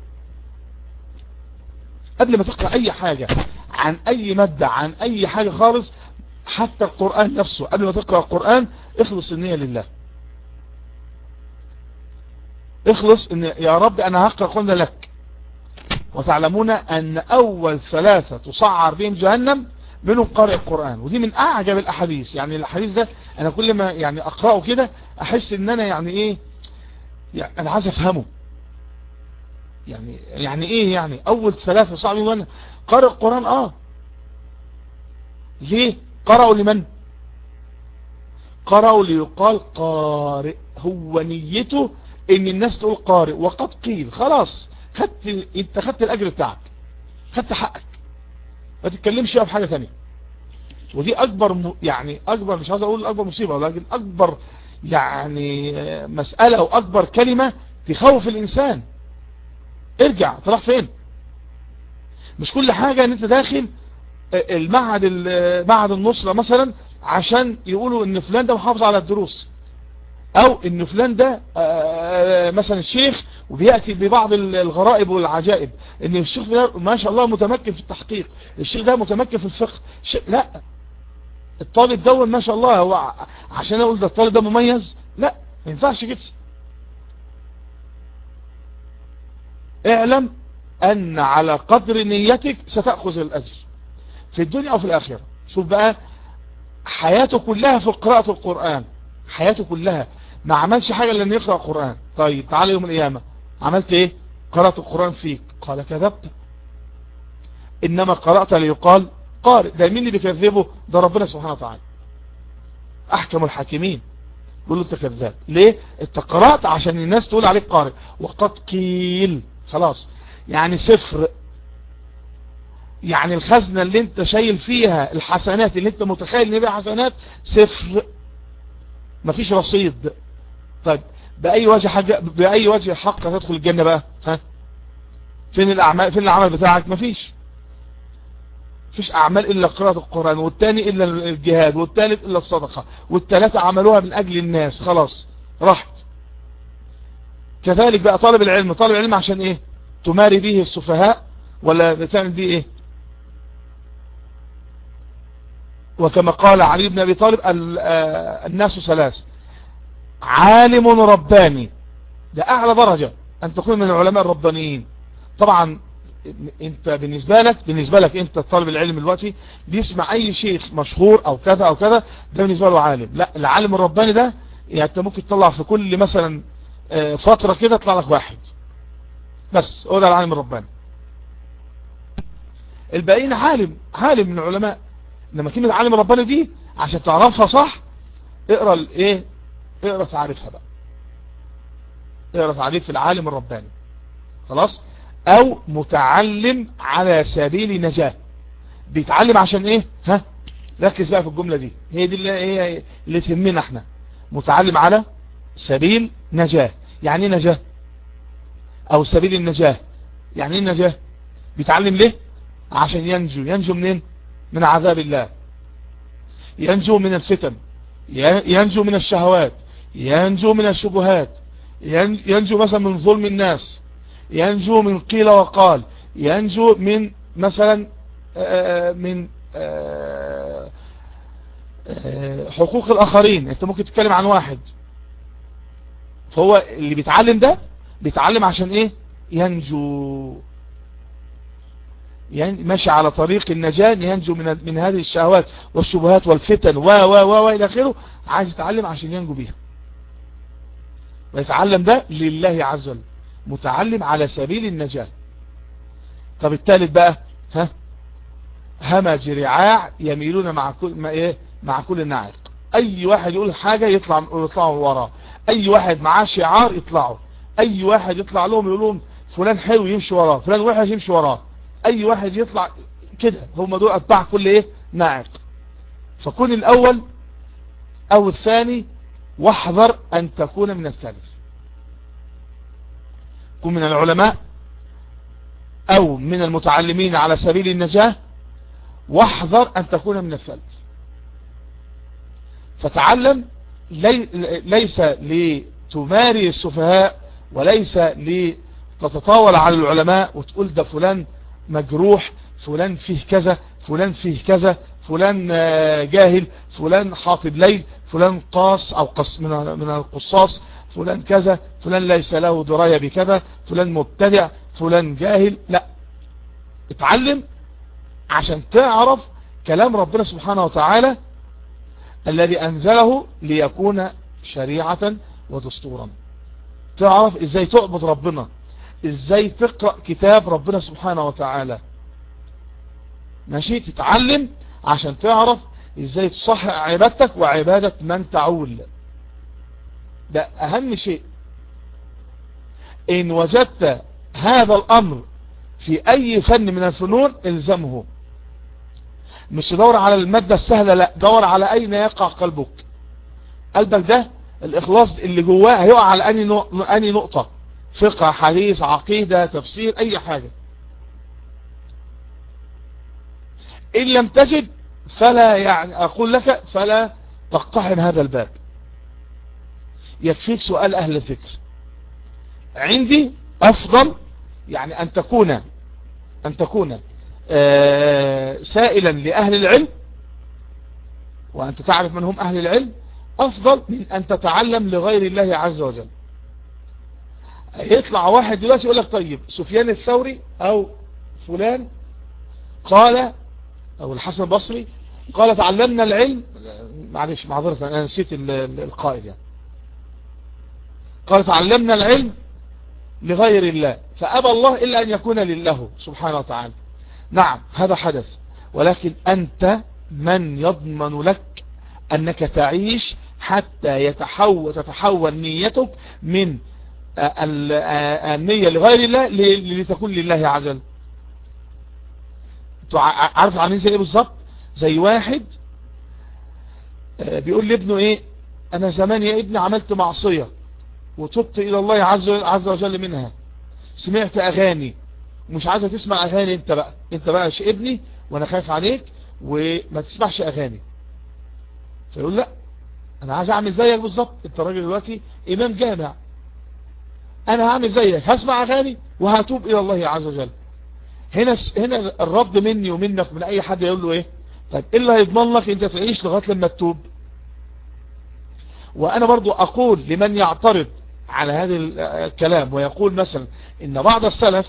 S1: قبل ما تقرأ أي حاجة عن أي مادة عن أي حاجة خالص حتى القرآن نفسه قبل ما تقرأ القرآن اخلص النية لله اخلص ان يا رب انا هقرأ قلنا لك وتعلمون أن أول ثلاثة تصعر بهم جهنم منهم قارئ القرآن ودي من أعجب الأحاديث يعني الحديث ده أنا كل ما يعني أقرأه كده أحس إن أنا يعني إيه يعني أنا عايز أفهمه يعني يعني إيه يعني أول ثلاثة تصعر بهم جهنم قارئ القرآن آه ليه قرأوا لمن قرأوا ليقال قارئ هو نيته إن الناس تقول قارئ وقد قيل خلاص خدت انت خدت الاجر بتاعك خدت حقك ما تتكلمش في حاجة ثانيه ودي اكبر م... يعني اكبر مش عايز اقول اكبر مصيبة ولكن اكبر يعني مسألة واكبر كلمة تخوف الانسان ارجع تروح فين مش كل حاجة ان انت داخل المعهد معهد النصرة مثلا عشان يقولوا ان فلان ده محافظ على الدروس او ان فلان ده مثلا الشيخ وبيأتي ببعض الغرائب والعجائب ان الشيخ ده ما شاء الله متمكن في التحقيق الشيخ ده متمكن في الفقه لا الطالب ده ما شاء الله هو عشان اقول ده الطالب ده مميز لا ما ينفعش كده اعلم ان على قدر نيتك ستأخذ الاجر في الدنيا او في الاخرة شوف بقى حياته كلها في قراءة القرآن حياته كلها ما عملش حاجة لأن يقرأ القرآن طيب تعالى يوم القيامة عملت ايه قرأت القرآن فيك قال كذبت انما قرأت ليقال قارئ ده مين اللي بيكذبه ده ربنا سبحانه وتعالى احكم الحاكمين يقول له انت كذاب ليه انت قرأت عشان الناس تقول عليك قارئ وقد قيل خلاص يعني صفر يعني الخزنة اللي انت شايل فيها الحسنات اللي انت متخيل ان بيها حسنات صفر مفيش رصيد طيب بأي وجه حاجة بأي وجه حق تدخل الجنة بقى ها فين الأعمال فين العمل بتاعك مفيش فيش أعمال إلا قراءة القرآن والتاني إلا الجهاد والتالت إلا الصدقة والتلاتة عملوها من أجل الناس خلاص راحت كذلك بقى طالب العلم طالب العلم عشان إيه تماري به السفهاء ولا بتعمل به إيه وكما قال علي بن أبي طالب الناس ثلاث عالم رباني ده أعلى درجة أن تكون من العلماء الربانيين طبعا انت بالنسبة لك بالنسبة لك انت طالب العلم دلوقتي بيسمع اي شيخ مشهور او كذا او كذا ده بالنسبة له عالم لا العالم الرباني ده يعني انت ممكن تطلع في كل مثلا فترة كده يطلع لك واحد بس هو ده العالم الرباني الباقيين عالم عالم من العلماء انما كلمة عالم الرباني دي عشان تعرفها صح اقرا الايه اقرا تعريفها بقى اقرا تعريف العالم الرباني خلاص او متعلم على سبيل نجاة بيتعلم عشان ايه ها ركز بقى في الجملة دي هي دي اللي هي اللي تهمنا احنا متعلم على سبيل نجاة يعني ايه نجاة او سبيل النجاة يعني ايه النجاة بيتعلم ليه عشان ينجو ينجو منين من عذاب الله ينجو من الفتن ينجو من الشهوات ينجو من الشبهات ينجو مثلا من ظلم الناس ينجو من قيل وقال ينجو من مثلا من حقوق الآخرين انت ممكن تتكلم عن واحد فهو اللي بيتعلم ده بيتعلم عشان ايه ينجو يعني ماشي على طريق النجاة ينجو من من هذه الشهوات والشبهات والفتن و و و الى اخره عايز يتعلم عشان ينجو بيها ويتعلم ده لله عز وجل متعلم على سبيل النجاة طب الثالث بقى ها همج رعاع يميلون مع كل ما ايه مع كل ناعق اي واحد يقول حاجة يطلع يطلعوا وراه اي واحد معاه شعار يطلعوا اي واحد يطلع لهم يقول لهم فلان حلو يمشي وراه فلان وحش يمشي وراه اي واحد يطلع كده هم دول اتباع كل ايه ناعق فكن الاول او الثاني واحذر ان تكون من الثالث كن من العلماء او من المتعلمين على سبيل النجاة واحذر ان تكون من الثالث فتعلم لي ليس لتماري السفهاء وليس لتتطاول على العلماء وتقول ده فلان مجروح فلان فيه كذا فلان فيه كذا فلان جاهل فلان حاطب ليل فلان قاص او قص من من القصاص فلان كذا فلان ليس له دراية بكذا فلان مبتدع فلان جاهل لا اتعلم عشان تعرف كلام ربنا سبحانه وتعالى الذي انزله ليكون شريعة ودستورا تعرف ازاي تعبد ربنا ازاي تقرأ كتاب ربنا سبحانه وتعالى ماشي تتعلم عشان تعرف ازاي تصحح عبادتك وعبادة من تعول ده اهم شيء ان وجدت هذا الامر في اي فن من الفنون الزمه مش دور على المادة السهلة لا دور على اين يقع قلبك قلبك ده الاخلاص اللي جواه هيقع على اني نقطة فقه حديث عقيدة تفسير اي حاجة ان لم تجد فلا يعني اقول لك فلا تقتحم هذا الباب يكفيك سؤال اهل الذكر عندي افضل يعني ان تكون ان تكون سائلا لاهل العلم وانت تعرف من هم اهل العلم افضل من ان تتعلم لغير الله عز وجل يطلع واحد دلوقتي يقول لك طيب سفيان الثوري او فلان قال او الحسن البصري قال تعلمنا العلم معلش معذرة انا نسيت القائد يعني قال تعلمنا العلم لغير الله فأبى الله إلا أن يكون لله سبحانه وتعالى نعم هذا حدث ولكن أنت من يضمن لك أنك تعيش حتى يتحول تتحول نيتك من النية لغير الله لتكون لله عز وجل عارف عاملين زي ايه بالظبط زي واحد بيقول لابنه ايه انا زمان يا ابني عملت معصية وتبت الى الله عز عز وجل منها سمعت اغاني مش عايزه تسمع اغاني انت بقى انت بقى ابني وانا خايف عليك وما تسمعش اغاني فيقول لا انا عايز اعمل زيك بالظبط انت راجل دلوقتي امام جامع انا هعمل زيك هسمع اغاني وهتوب الى الله عز وجل هنا هنا الرد مني ومنك من اي حد يقول له ايه طيب ايه اللي هيضمن لك انت تعيش لغايه لما تتوب وانا برضو اقول لمن يعترض على هذا الكلام ويقول مثلا ان بعض السلف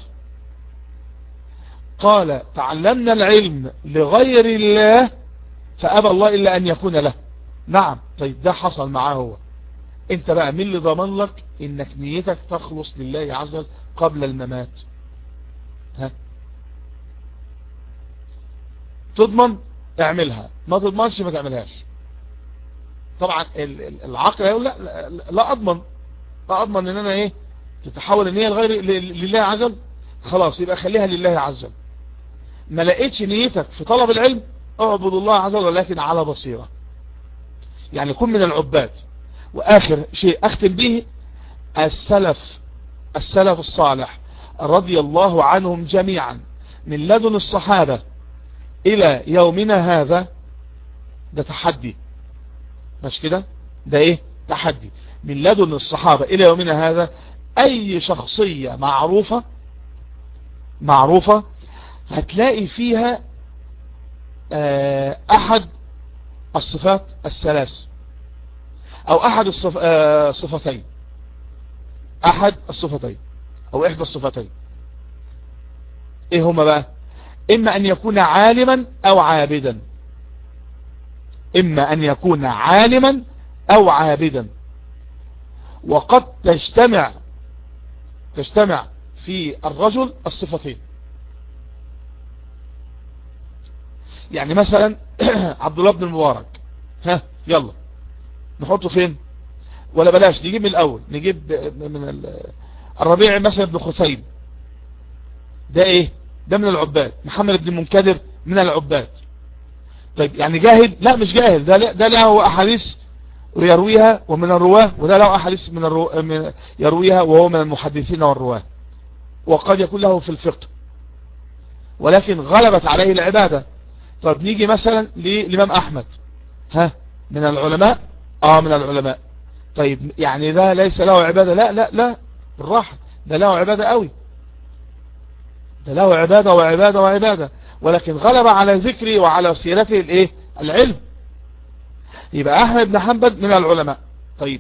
S1: قال تعلمنا العلم لغير الله فأبى الله إلا أن يكون له نعم طيب ده حصل معاه هو انت بقى مين اللي ضمن لك انك نيتك تخلص لله عز وجل قبل الممات ها تضمن اعملها ما تضمنش ما تعملهاش طبعا العقل يقول لا, لا, لا اضمن لا اضمن ان انا ايه تتحول النية لغير لله عز وجل خلاص يبقى خليها لله عز وجل ما لقيتش نيتك في طلب العلم اعبد الله عز وجل لكن على بصيرة يعني كن من العباد واخر شيء اختم به السلف السلف الصالح رضي الله عنهم جميعا من لدن الصحابة الى يومنا هذا ده تحدي مش كده ده ايه تحدي من لدن الصحابة الى يومنا هذا اي شخصية معروفة معروفة هتلاقي فيها احد الصفات الثلاث او احد الصف... الصفتين احد الصفتين او احدى الصفتين ايه هما بقى اما ان يكون عالما او عابدا اما ان يكون عالما او عابدا وقد تجتمع تجتمع في الرجل الصفتين يعني مثلا عبد الله بن المبارك ها يلا نحطه فين ولا بلاش نجيب من الاول نجيب من الربيع مثلا بن خثيم ده ايه ده من العباد محمد بن منكدر من العباد طيب يعني جاهل لا مش جاهل ده ده له احاديث يرويها ومن الرواه وده له احاديث من, الرو... من يرويها وهو من المحدثين والرواه وقد يكون له في الفقه ولكن غلبت عليه العبادة طب نيجي مثلا للإمام أحمد ها من العلماء اه من العلماء طيب يعني ده ليس له عبادة لا لا لا بالراحة ده له عبادة قوي ده له عبادة وعبادة وعبادة ولكن غلب على ذكري وعلى سيرته الايه العلم يبقى احمد بن حنبل من العلماء طيب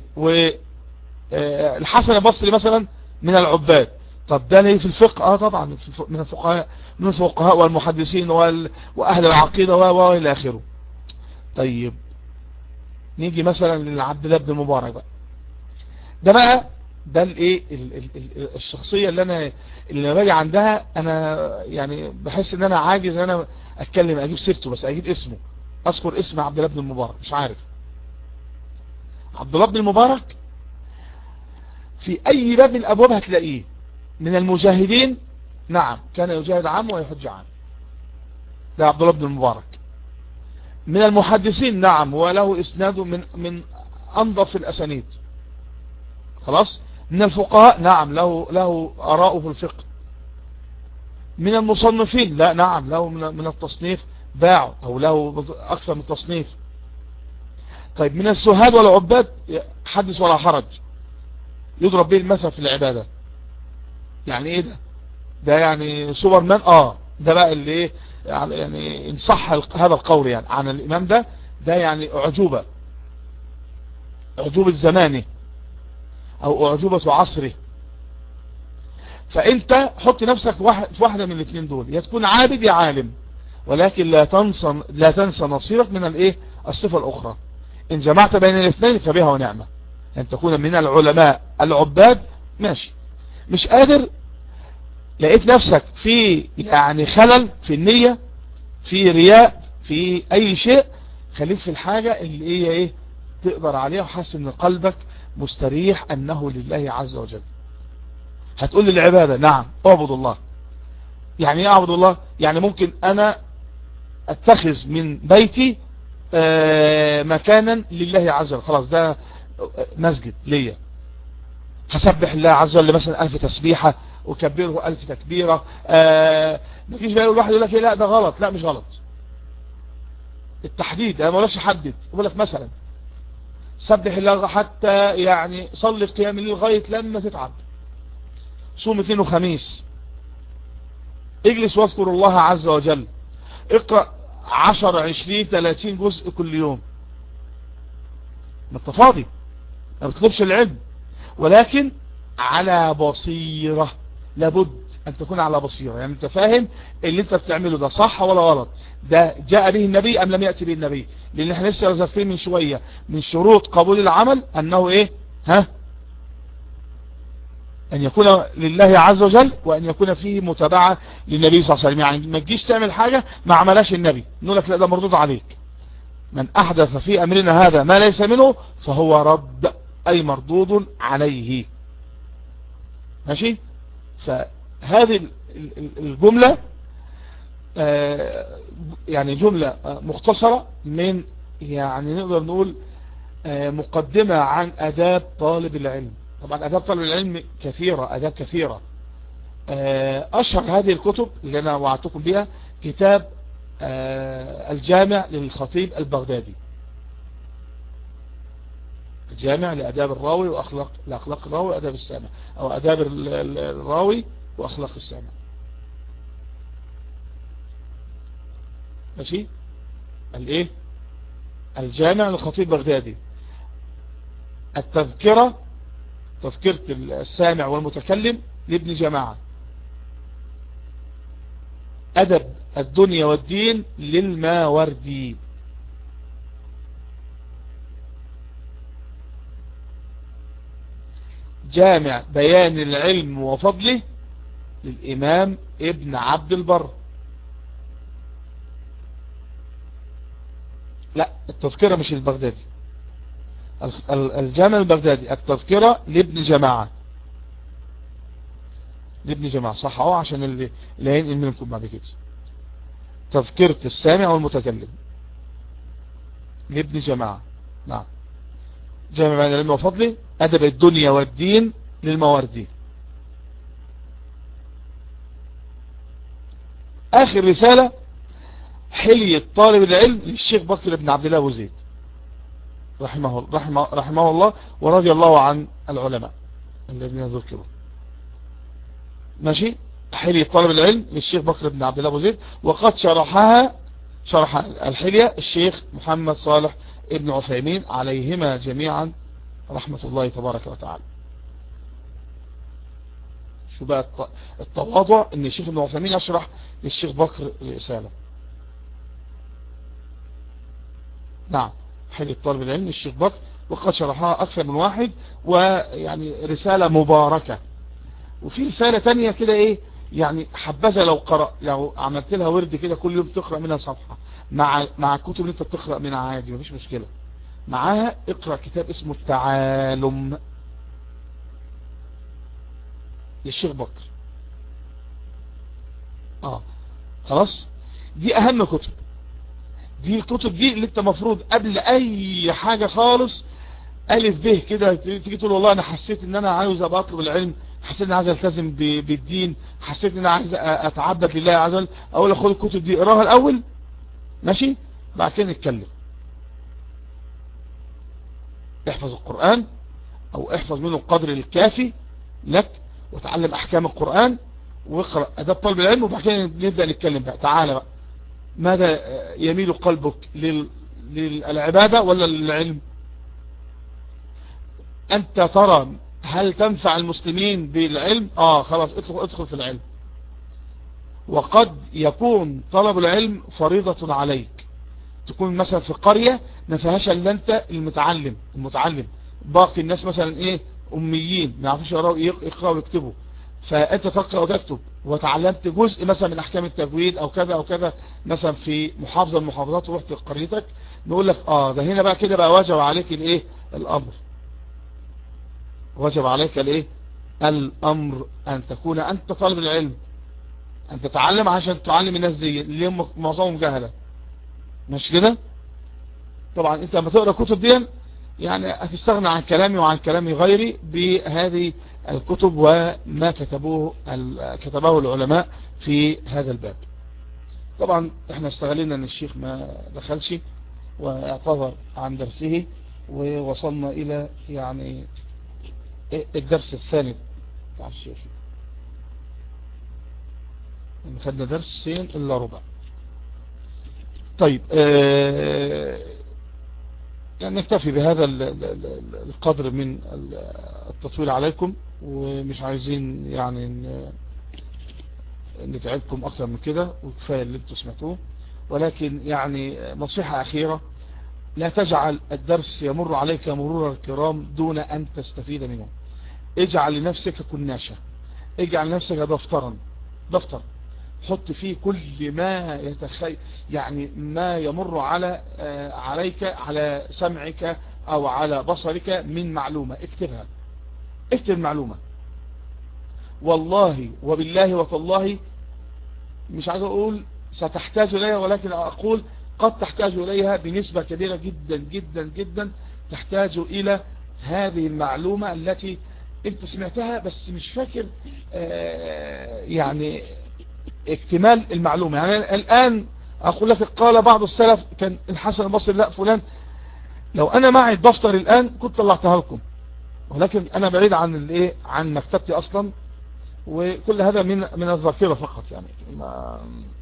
S1: والحسن البصري مثلا من العباد طب ده ليه في الفقه اه طبعا من الفقهاء من الفقهاء والمحدثين وال... واهل العقيدة والى اخره طيب نيجي مثلا لعبد الله بن المبارك بقى ده بقى ده الايه الشخصيه اللي انا اللي لما باجي عندها انا يعني بحس ان انا عاجز ان انا اتكلم اجيب سيرته بس اجيب اسمه اذكر اسم عبد الله بن المبارك مش عارف عبد الله بن المبارك في اي باب من الابواب هتلاقيه من المجاهدين نعم كان يجاهد عام ويحج عام ده عبد الله بن المبارك من المحدثين نعم وله اسناد من من انظف الاسانيد خلاص من الفقهاء نعم له له اراء في الفقه من المصنفين لا نعم له من التصنيف باع او له اكثر من تصنيف طيب من الزهاد والعباد حدث ولا حرج يضرب به المثل في العبادة يعني ايه ده ده يعني سوبرمان اه ده بقى اللي ايه يعني ان صح هذا القول يعني عن الامام ده ده يعني اعجوبة اعجوبة زمانه او اعجوبة عصره فانت حط نفسك في واحدة من الاثنين دول يا تكون عابد يا عالم ولكن لا تنسى لا تنسى نصيبك من الايه الصفة الاخرى ان جمعت بين الاثنين فبها ونعمة ان تكون من العلماء العباد ماشي مش قادر لقيت نفسك في يعني خلل في النية في رياء في اي شيء خليك في الحاجة اللي هي ايه تقدر عليها وحاسس ان قلبك مستريح انه لله عز وجل هتقول لي العبادة نعم اعبد الله يعني ايه اعبد الله يعني ممكن انا اتخذ من بيتي مكانا لله عز وجل خلاص ده مسجد ليا هسبح الله عز وجل مثلا ألف تسبيحة وكبره ألف تكبيرة آه ما فيش بقى الواحد يقول لك إيه لا ده غلط لا مش غلط التحديد انا ما بقولكش حدد بقول لك مثلا سبح الله حتى يعني صلي قيام الليل لغايه لما تتعب صوم اثنين وخميس اجلس واذكر الله عز وجل اقرأ عشر عشرين ثلاثين جزء كل يوم ما انت فاضي ما بتطلبش العلم ولكن على بصيرة لابد ان تكون على بصيرة يعني انت فاهم اللي انت بتعمله ده صح ولا غلط ده جاء به النبي ام لم يأتي به النبي لان احنا لسه رزقين من شوية من شروط قبول العمل انه ايه ها ان يكون لله عز وجل وان يكون فيه متابعة للنبي صلى الله عليه وسلم يعني ما تجيش تعمل حاجة ما عملاش النبي نقول لك لا ده مردود عليك من احدث في امرنا هذا ما ليس منه فهو رد اي مردود عليه ماشي فهذه الجملة يعني جملة مختصرة من يعني نقدر نقول مقدمة عن أداب طالب العلم طبعا أداب طالب العلم كثيرة أداب كثيرة أشهر هذه الكتب اللي أنا وعدتكم بها كتاب الجامع للخطيب البغدادي الجامع لأداب الراوي وأخلاق لأخلاق الراوي وأداب السامع أو أداب الراوي وأخلاق السامع ماشي الايه الجامع للخطيب بغدادي التذكرة تذكرة السامع والمتكلم لابن جماعة أدب الدنيا والدين للماوردي جامع بيان العلم وفضله للإمام ابن عبد البر لا التذكرة مش البغدادي الجامع البغدادي التذكرة لابن جماعة لابن جماعة صح اهو عشان اللي اللي هينقل منكم بعد كده تذكرة السامع والمتكلم لابن جماعة نعم جامع بين العلم وفضله أدب الدنيا والدين للمواردي آخر رسالة حلية طالب العلم للشيخ بكر بن عبد الله أبو زيد رحمه, رحمه, رحمه الله ورضي الله عن العلماء الذين ذكروا ماشي حلية طالب العلم للشيخ بكر بن عبد الله أبو زيد وقد شرحها شرح الحلية الشيخ محمد صالح ابن عثيمين عليهما جميعا رحمة الله تبارك وتعالى شو بقى التواضع ان الشيخ ابن عثيمين يشرح للشيخ بكر الرسالة نعم حلية طالب العلم الشيخ بكر وقد شرحها أكثر من واحد ويعني رسالة مباركة وفي رسالة تانية كده ايه يعني حبذا لو قرأ لو عملت لها ورد كده كل يوم تقرأ منها صفحة مع مع الكتب اللي انت بتقرأ منها عادي مفيش مشكلة معاها اقرأ كتاب اسمه التعالم للشيخ بكر اه خلاص دي اهم كتب دي الكتب دي اللي انت مفروض قبل اي حاجة خالص الف به كده تيجي تقول والله انا حسيت ان انا عاوز ابقى اطلب العلم حسيت ان عايز التزم بالدين حسيت ان انا عايز اتعبد لله عز وجل اقول خد الكتب دي اقراها الاول ماشي بعد كده نتكلم احفظ القرآن او احفظ منه القدر الكافي لك وتعلم احكام القرآن واقرأ اداب طلب العلم وبعد كده نبدأ نتكلم بقى تعالى بقى ماذا يميل قلبك لل... للعبادة ولا للعلم انت ترى هل تنفع المسلمين بالعلم اه خلاص ادخل, ادخل في العلم وقد يكون طلب العلم فريضة عليك تكون مثلا في قرية ما فيهاش الا انت المتعلم المتعلم باقي الناس مثلا ايه اميين ما يعرفوش يقرأوا ويكتبوا فانت تقرأ وتكتب وتعلمت جزء مثلا من احكام التجويد او كذا او كذا مثلا في محافظة من المحافظات ورحت قريتك نقول لك اه ده هنا بقى كده بقى واجب عليك الايه الامر وجب عليك الايه الامر ان تكون انت طالب العلم ان تتعلم عشان تعلم الناس دي اللي هم معظمهم جهله مش كده طبعا انت لما تقرا الكتب دي يعني هتستغنى عن كلامي وعن كلام غيري بهذه الكتب وما كتبوه كتبه العلماء في هذا الباب طبعا احنا استغلنا ان الشيخ ما دخلش واعتذر عن درسه ووصلنا الى يعني الدرس الثاني بتاع الشيخ خدنا درسين الا ربع طيب آه يعني نكتفي بهذا القدر من التطويل عليكم ومش عايزين يعني نتعبكم اكثر من كده وكفاية اللي انتم سمعتوه ولكن يعني نصيحة اخيرة لا تجعل الدرس يمر عليك مرور الكرام دون ان تستفيد منه اجعل لنفسك كناشة اجعل لنفسك دفترا دفتر حط فيه كل ما يتخي يعني ما يمر على عليك على سمعك او على بصرك من معلومة اكتبها اكتب المعلومة والله وبالله وتالله مش عايز اقول ستحتاج اليها ولكن اقول قد تحتاج اليها بنسبة كبيرة جدا جدا جدا تحتاج الى هذه المعلومة التي انت سمعتها بس مش فاكر يعني اكتمال المعلومة يعني الآن أقول لك قال بعض السلف كان الحسن البصري لا فلان لو أنا معي الدفتر الآن كنت طلعتها لكم ولكن أنا بعيد عن الايه عن مكتبتي أصلا وكل هذا من من الذاكرة فقط يعني ما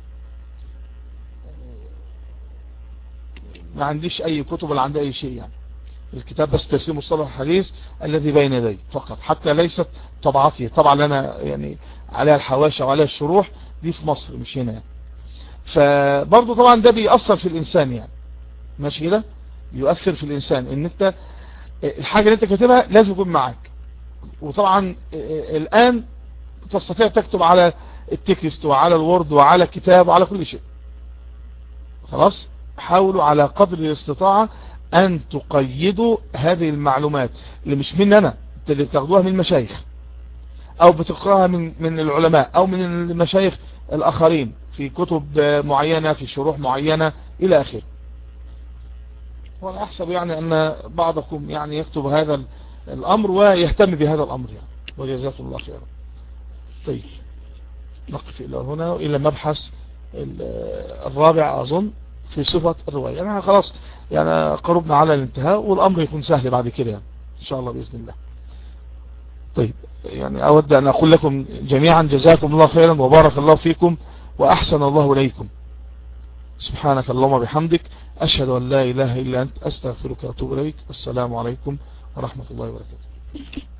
S1: ما عنديش أي كتب ولا عندي أي شيء يعني الكتاب بس تسليم مصطلح الحديث الذي بين يدي فقط حتى ليست طبعتي طبعا أنا يعني عليها الحواشي وعليها الشروح دي في مصر مش هنا يعني. فبرضه طبعا ده بيأثر في الإنسان يعني ماشي كده بيؤثر في الإنسان ان انت الحاجة اللي انت كاتبها لازم يكون معك وطبعا الآن تستطيع تكتب على التكست وعلى الوورد وعلى الكتاب وعلى كل شيء خلاص حاولوا على قدر الاستطاعة ان تقيدوا هذه المعلومات اللي مش من انا اللي بتاخدوها من المشايخ او بتقراها من من العلماء او من المشايخ الاخرين في كتب معينة في شروح معينة الى اخره وانا احسب يعني ان بعضكم يعني يكتب هذا الامر ويهتم بهذا الامر يعني وجزاكم الله خيرا طيب نقف الى هنا الى مبحث الرابع اظن في صفة الرواية يعني خلاص يعني قربنا على الانتهاء والامر يكون سهل بعد كده يعني ان شاء الله باذن الله طيب يعني اود ان اقول لكم جميعا جزاكم الله خيرا وبارك الله فيكم واحسن الله اليكم سبحانك اللهم بحمدك اشهد ان لا اله الا انت استغفرك واتوب اليك السلام عليكم ورحمة الله وبركاته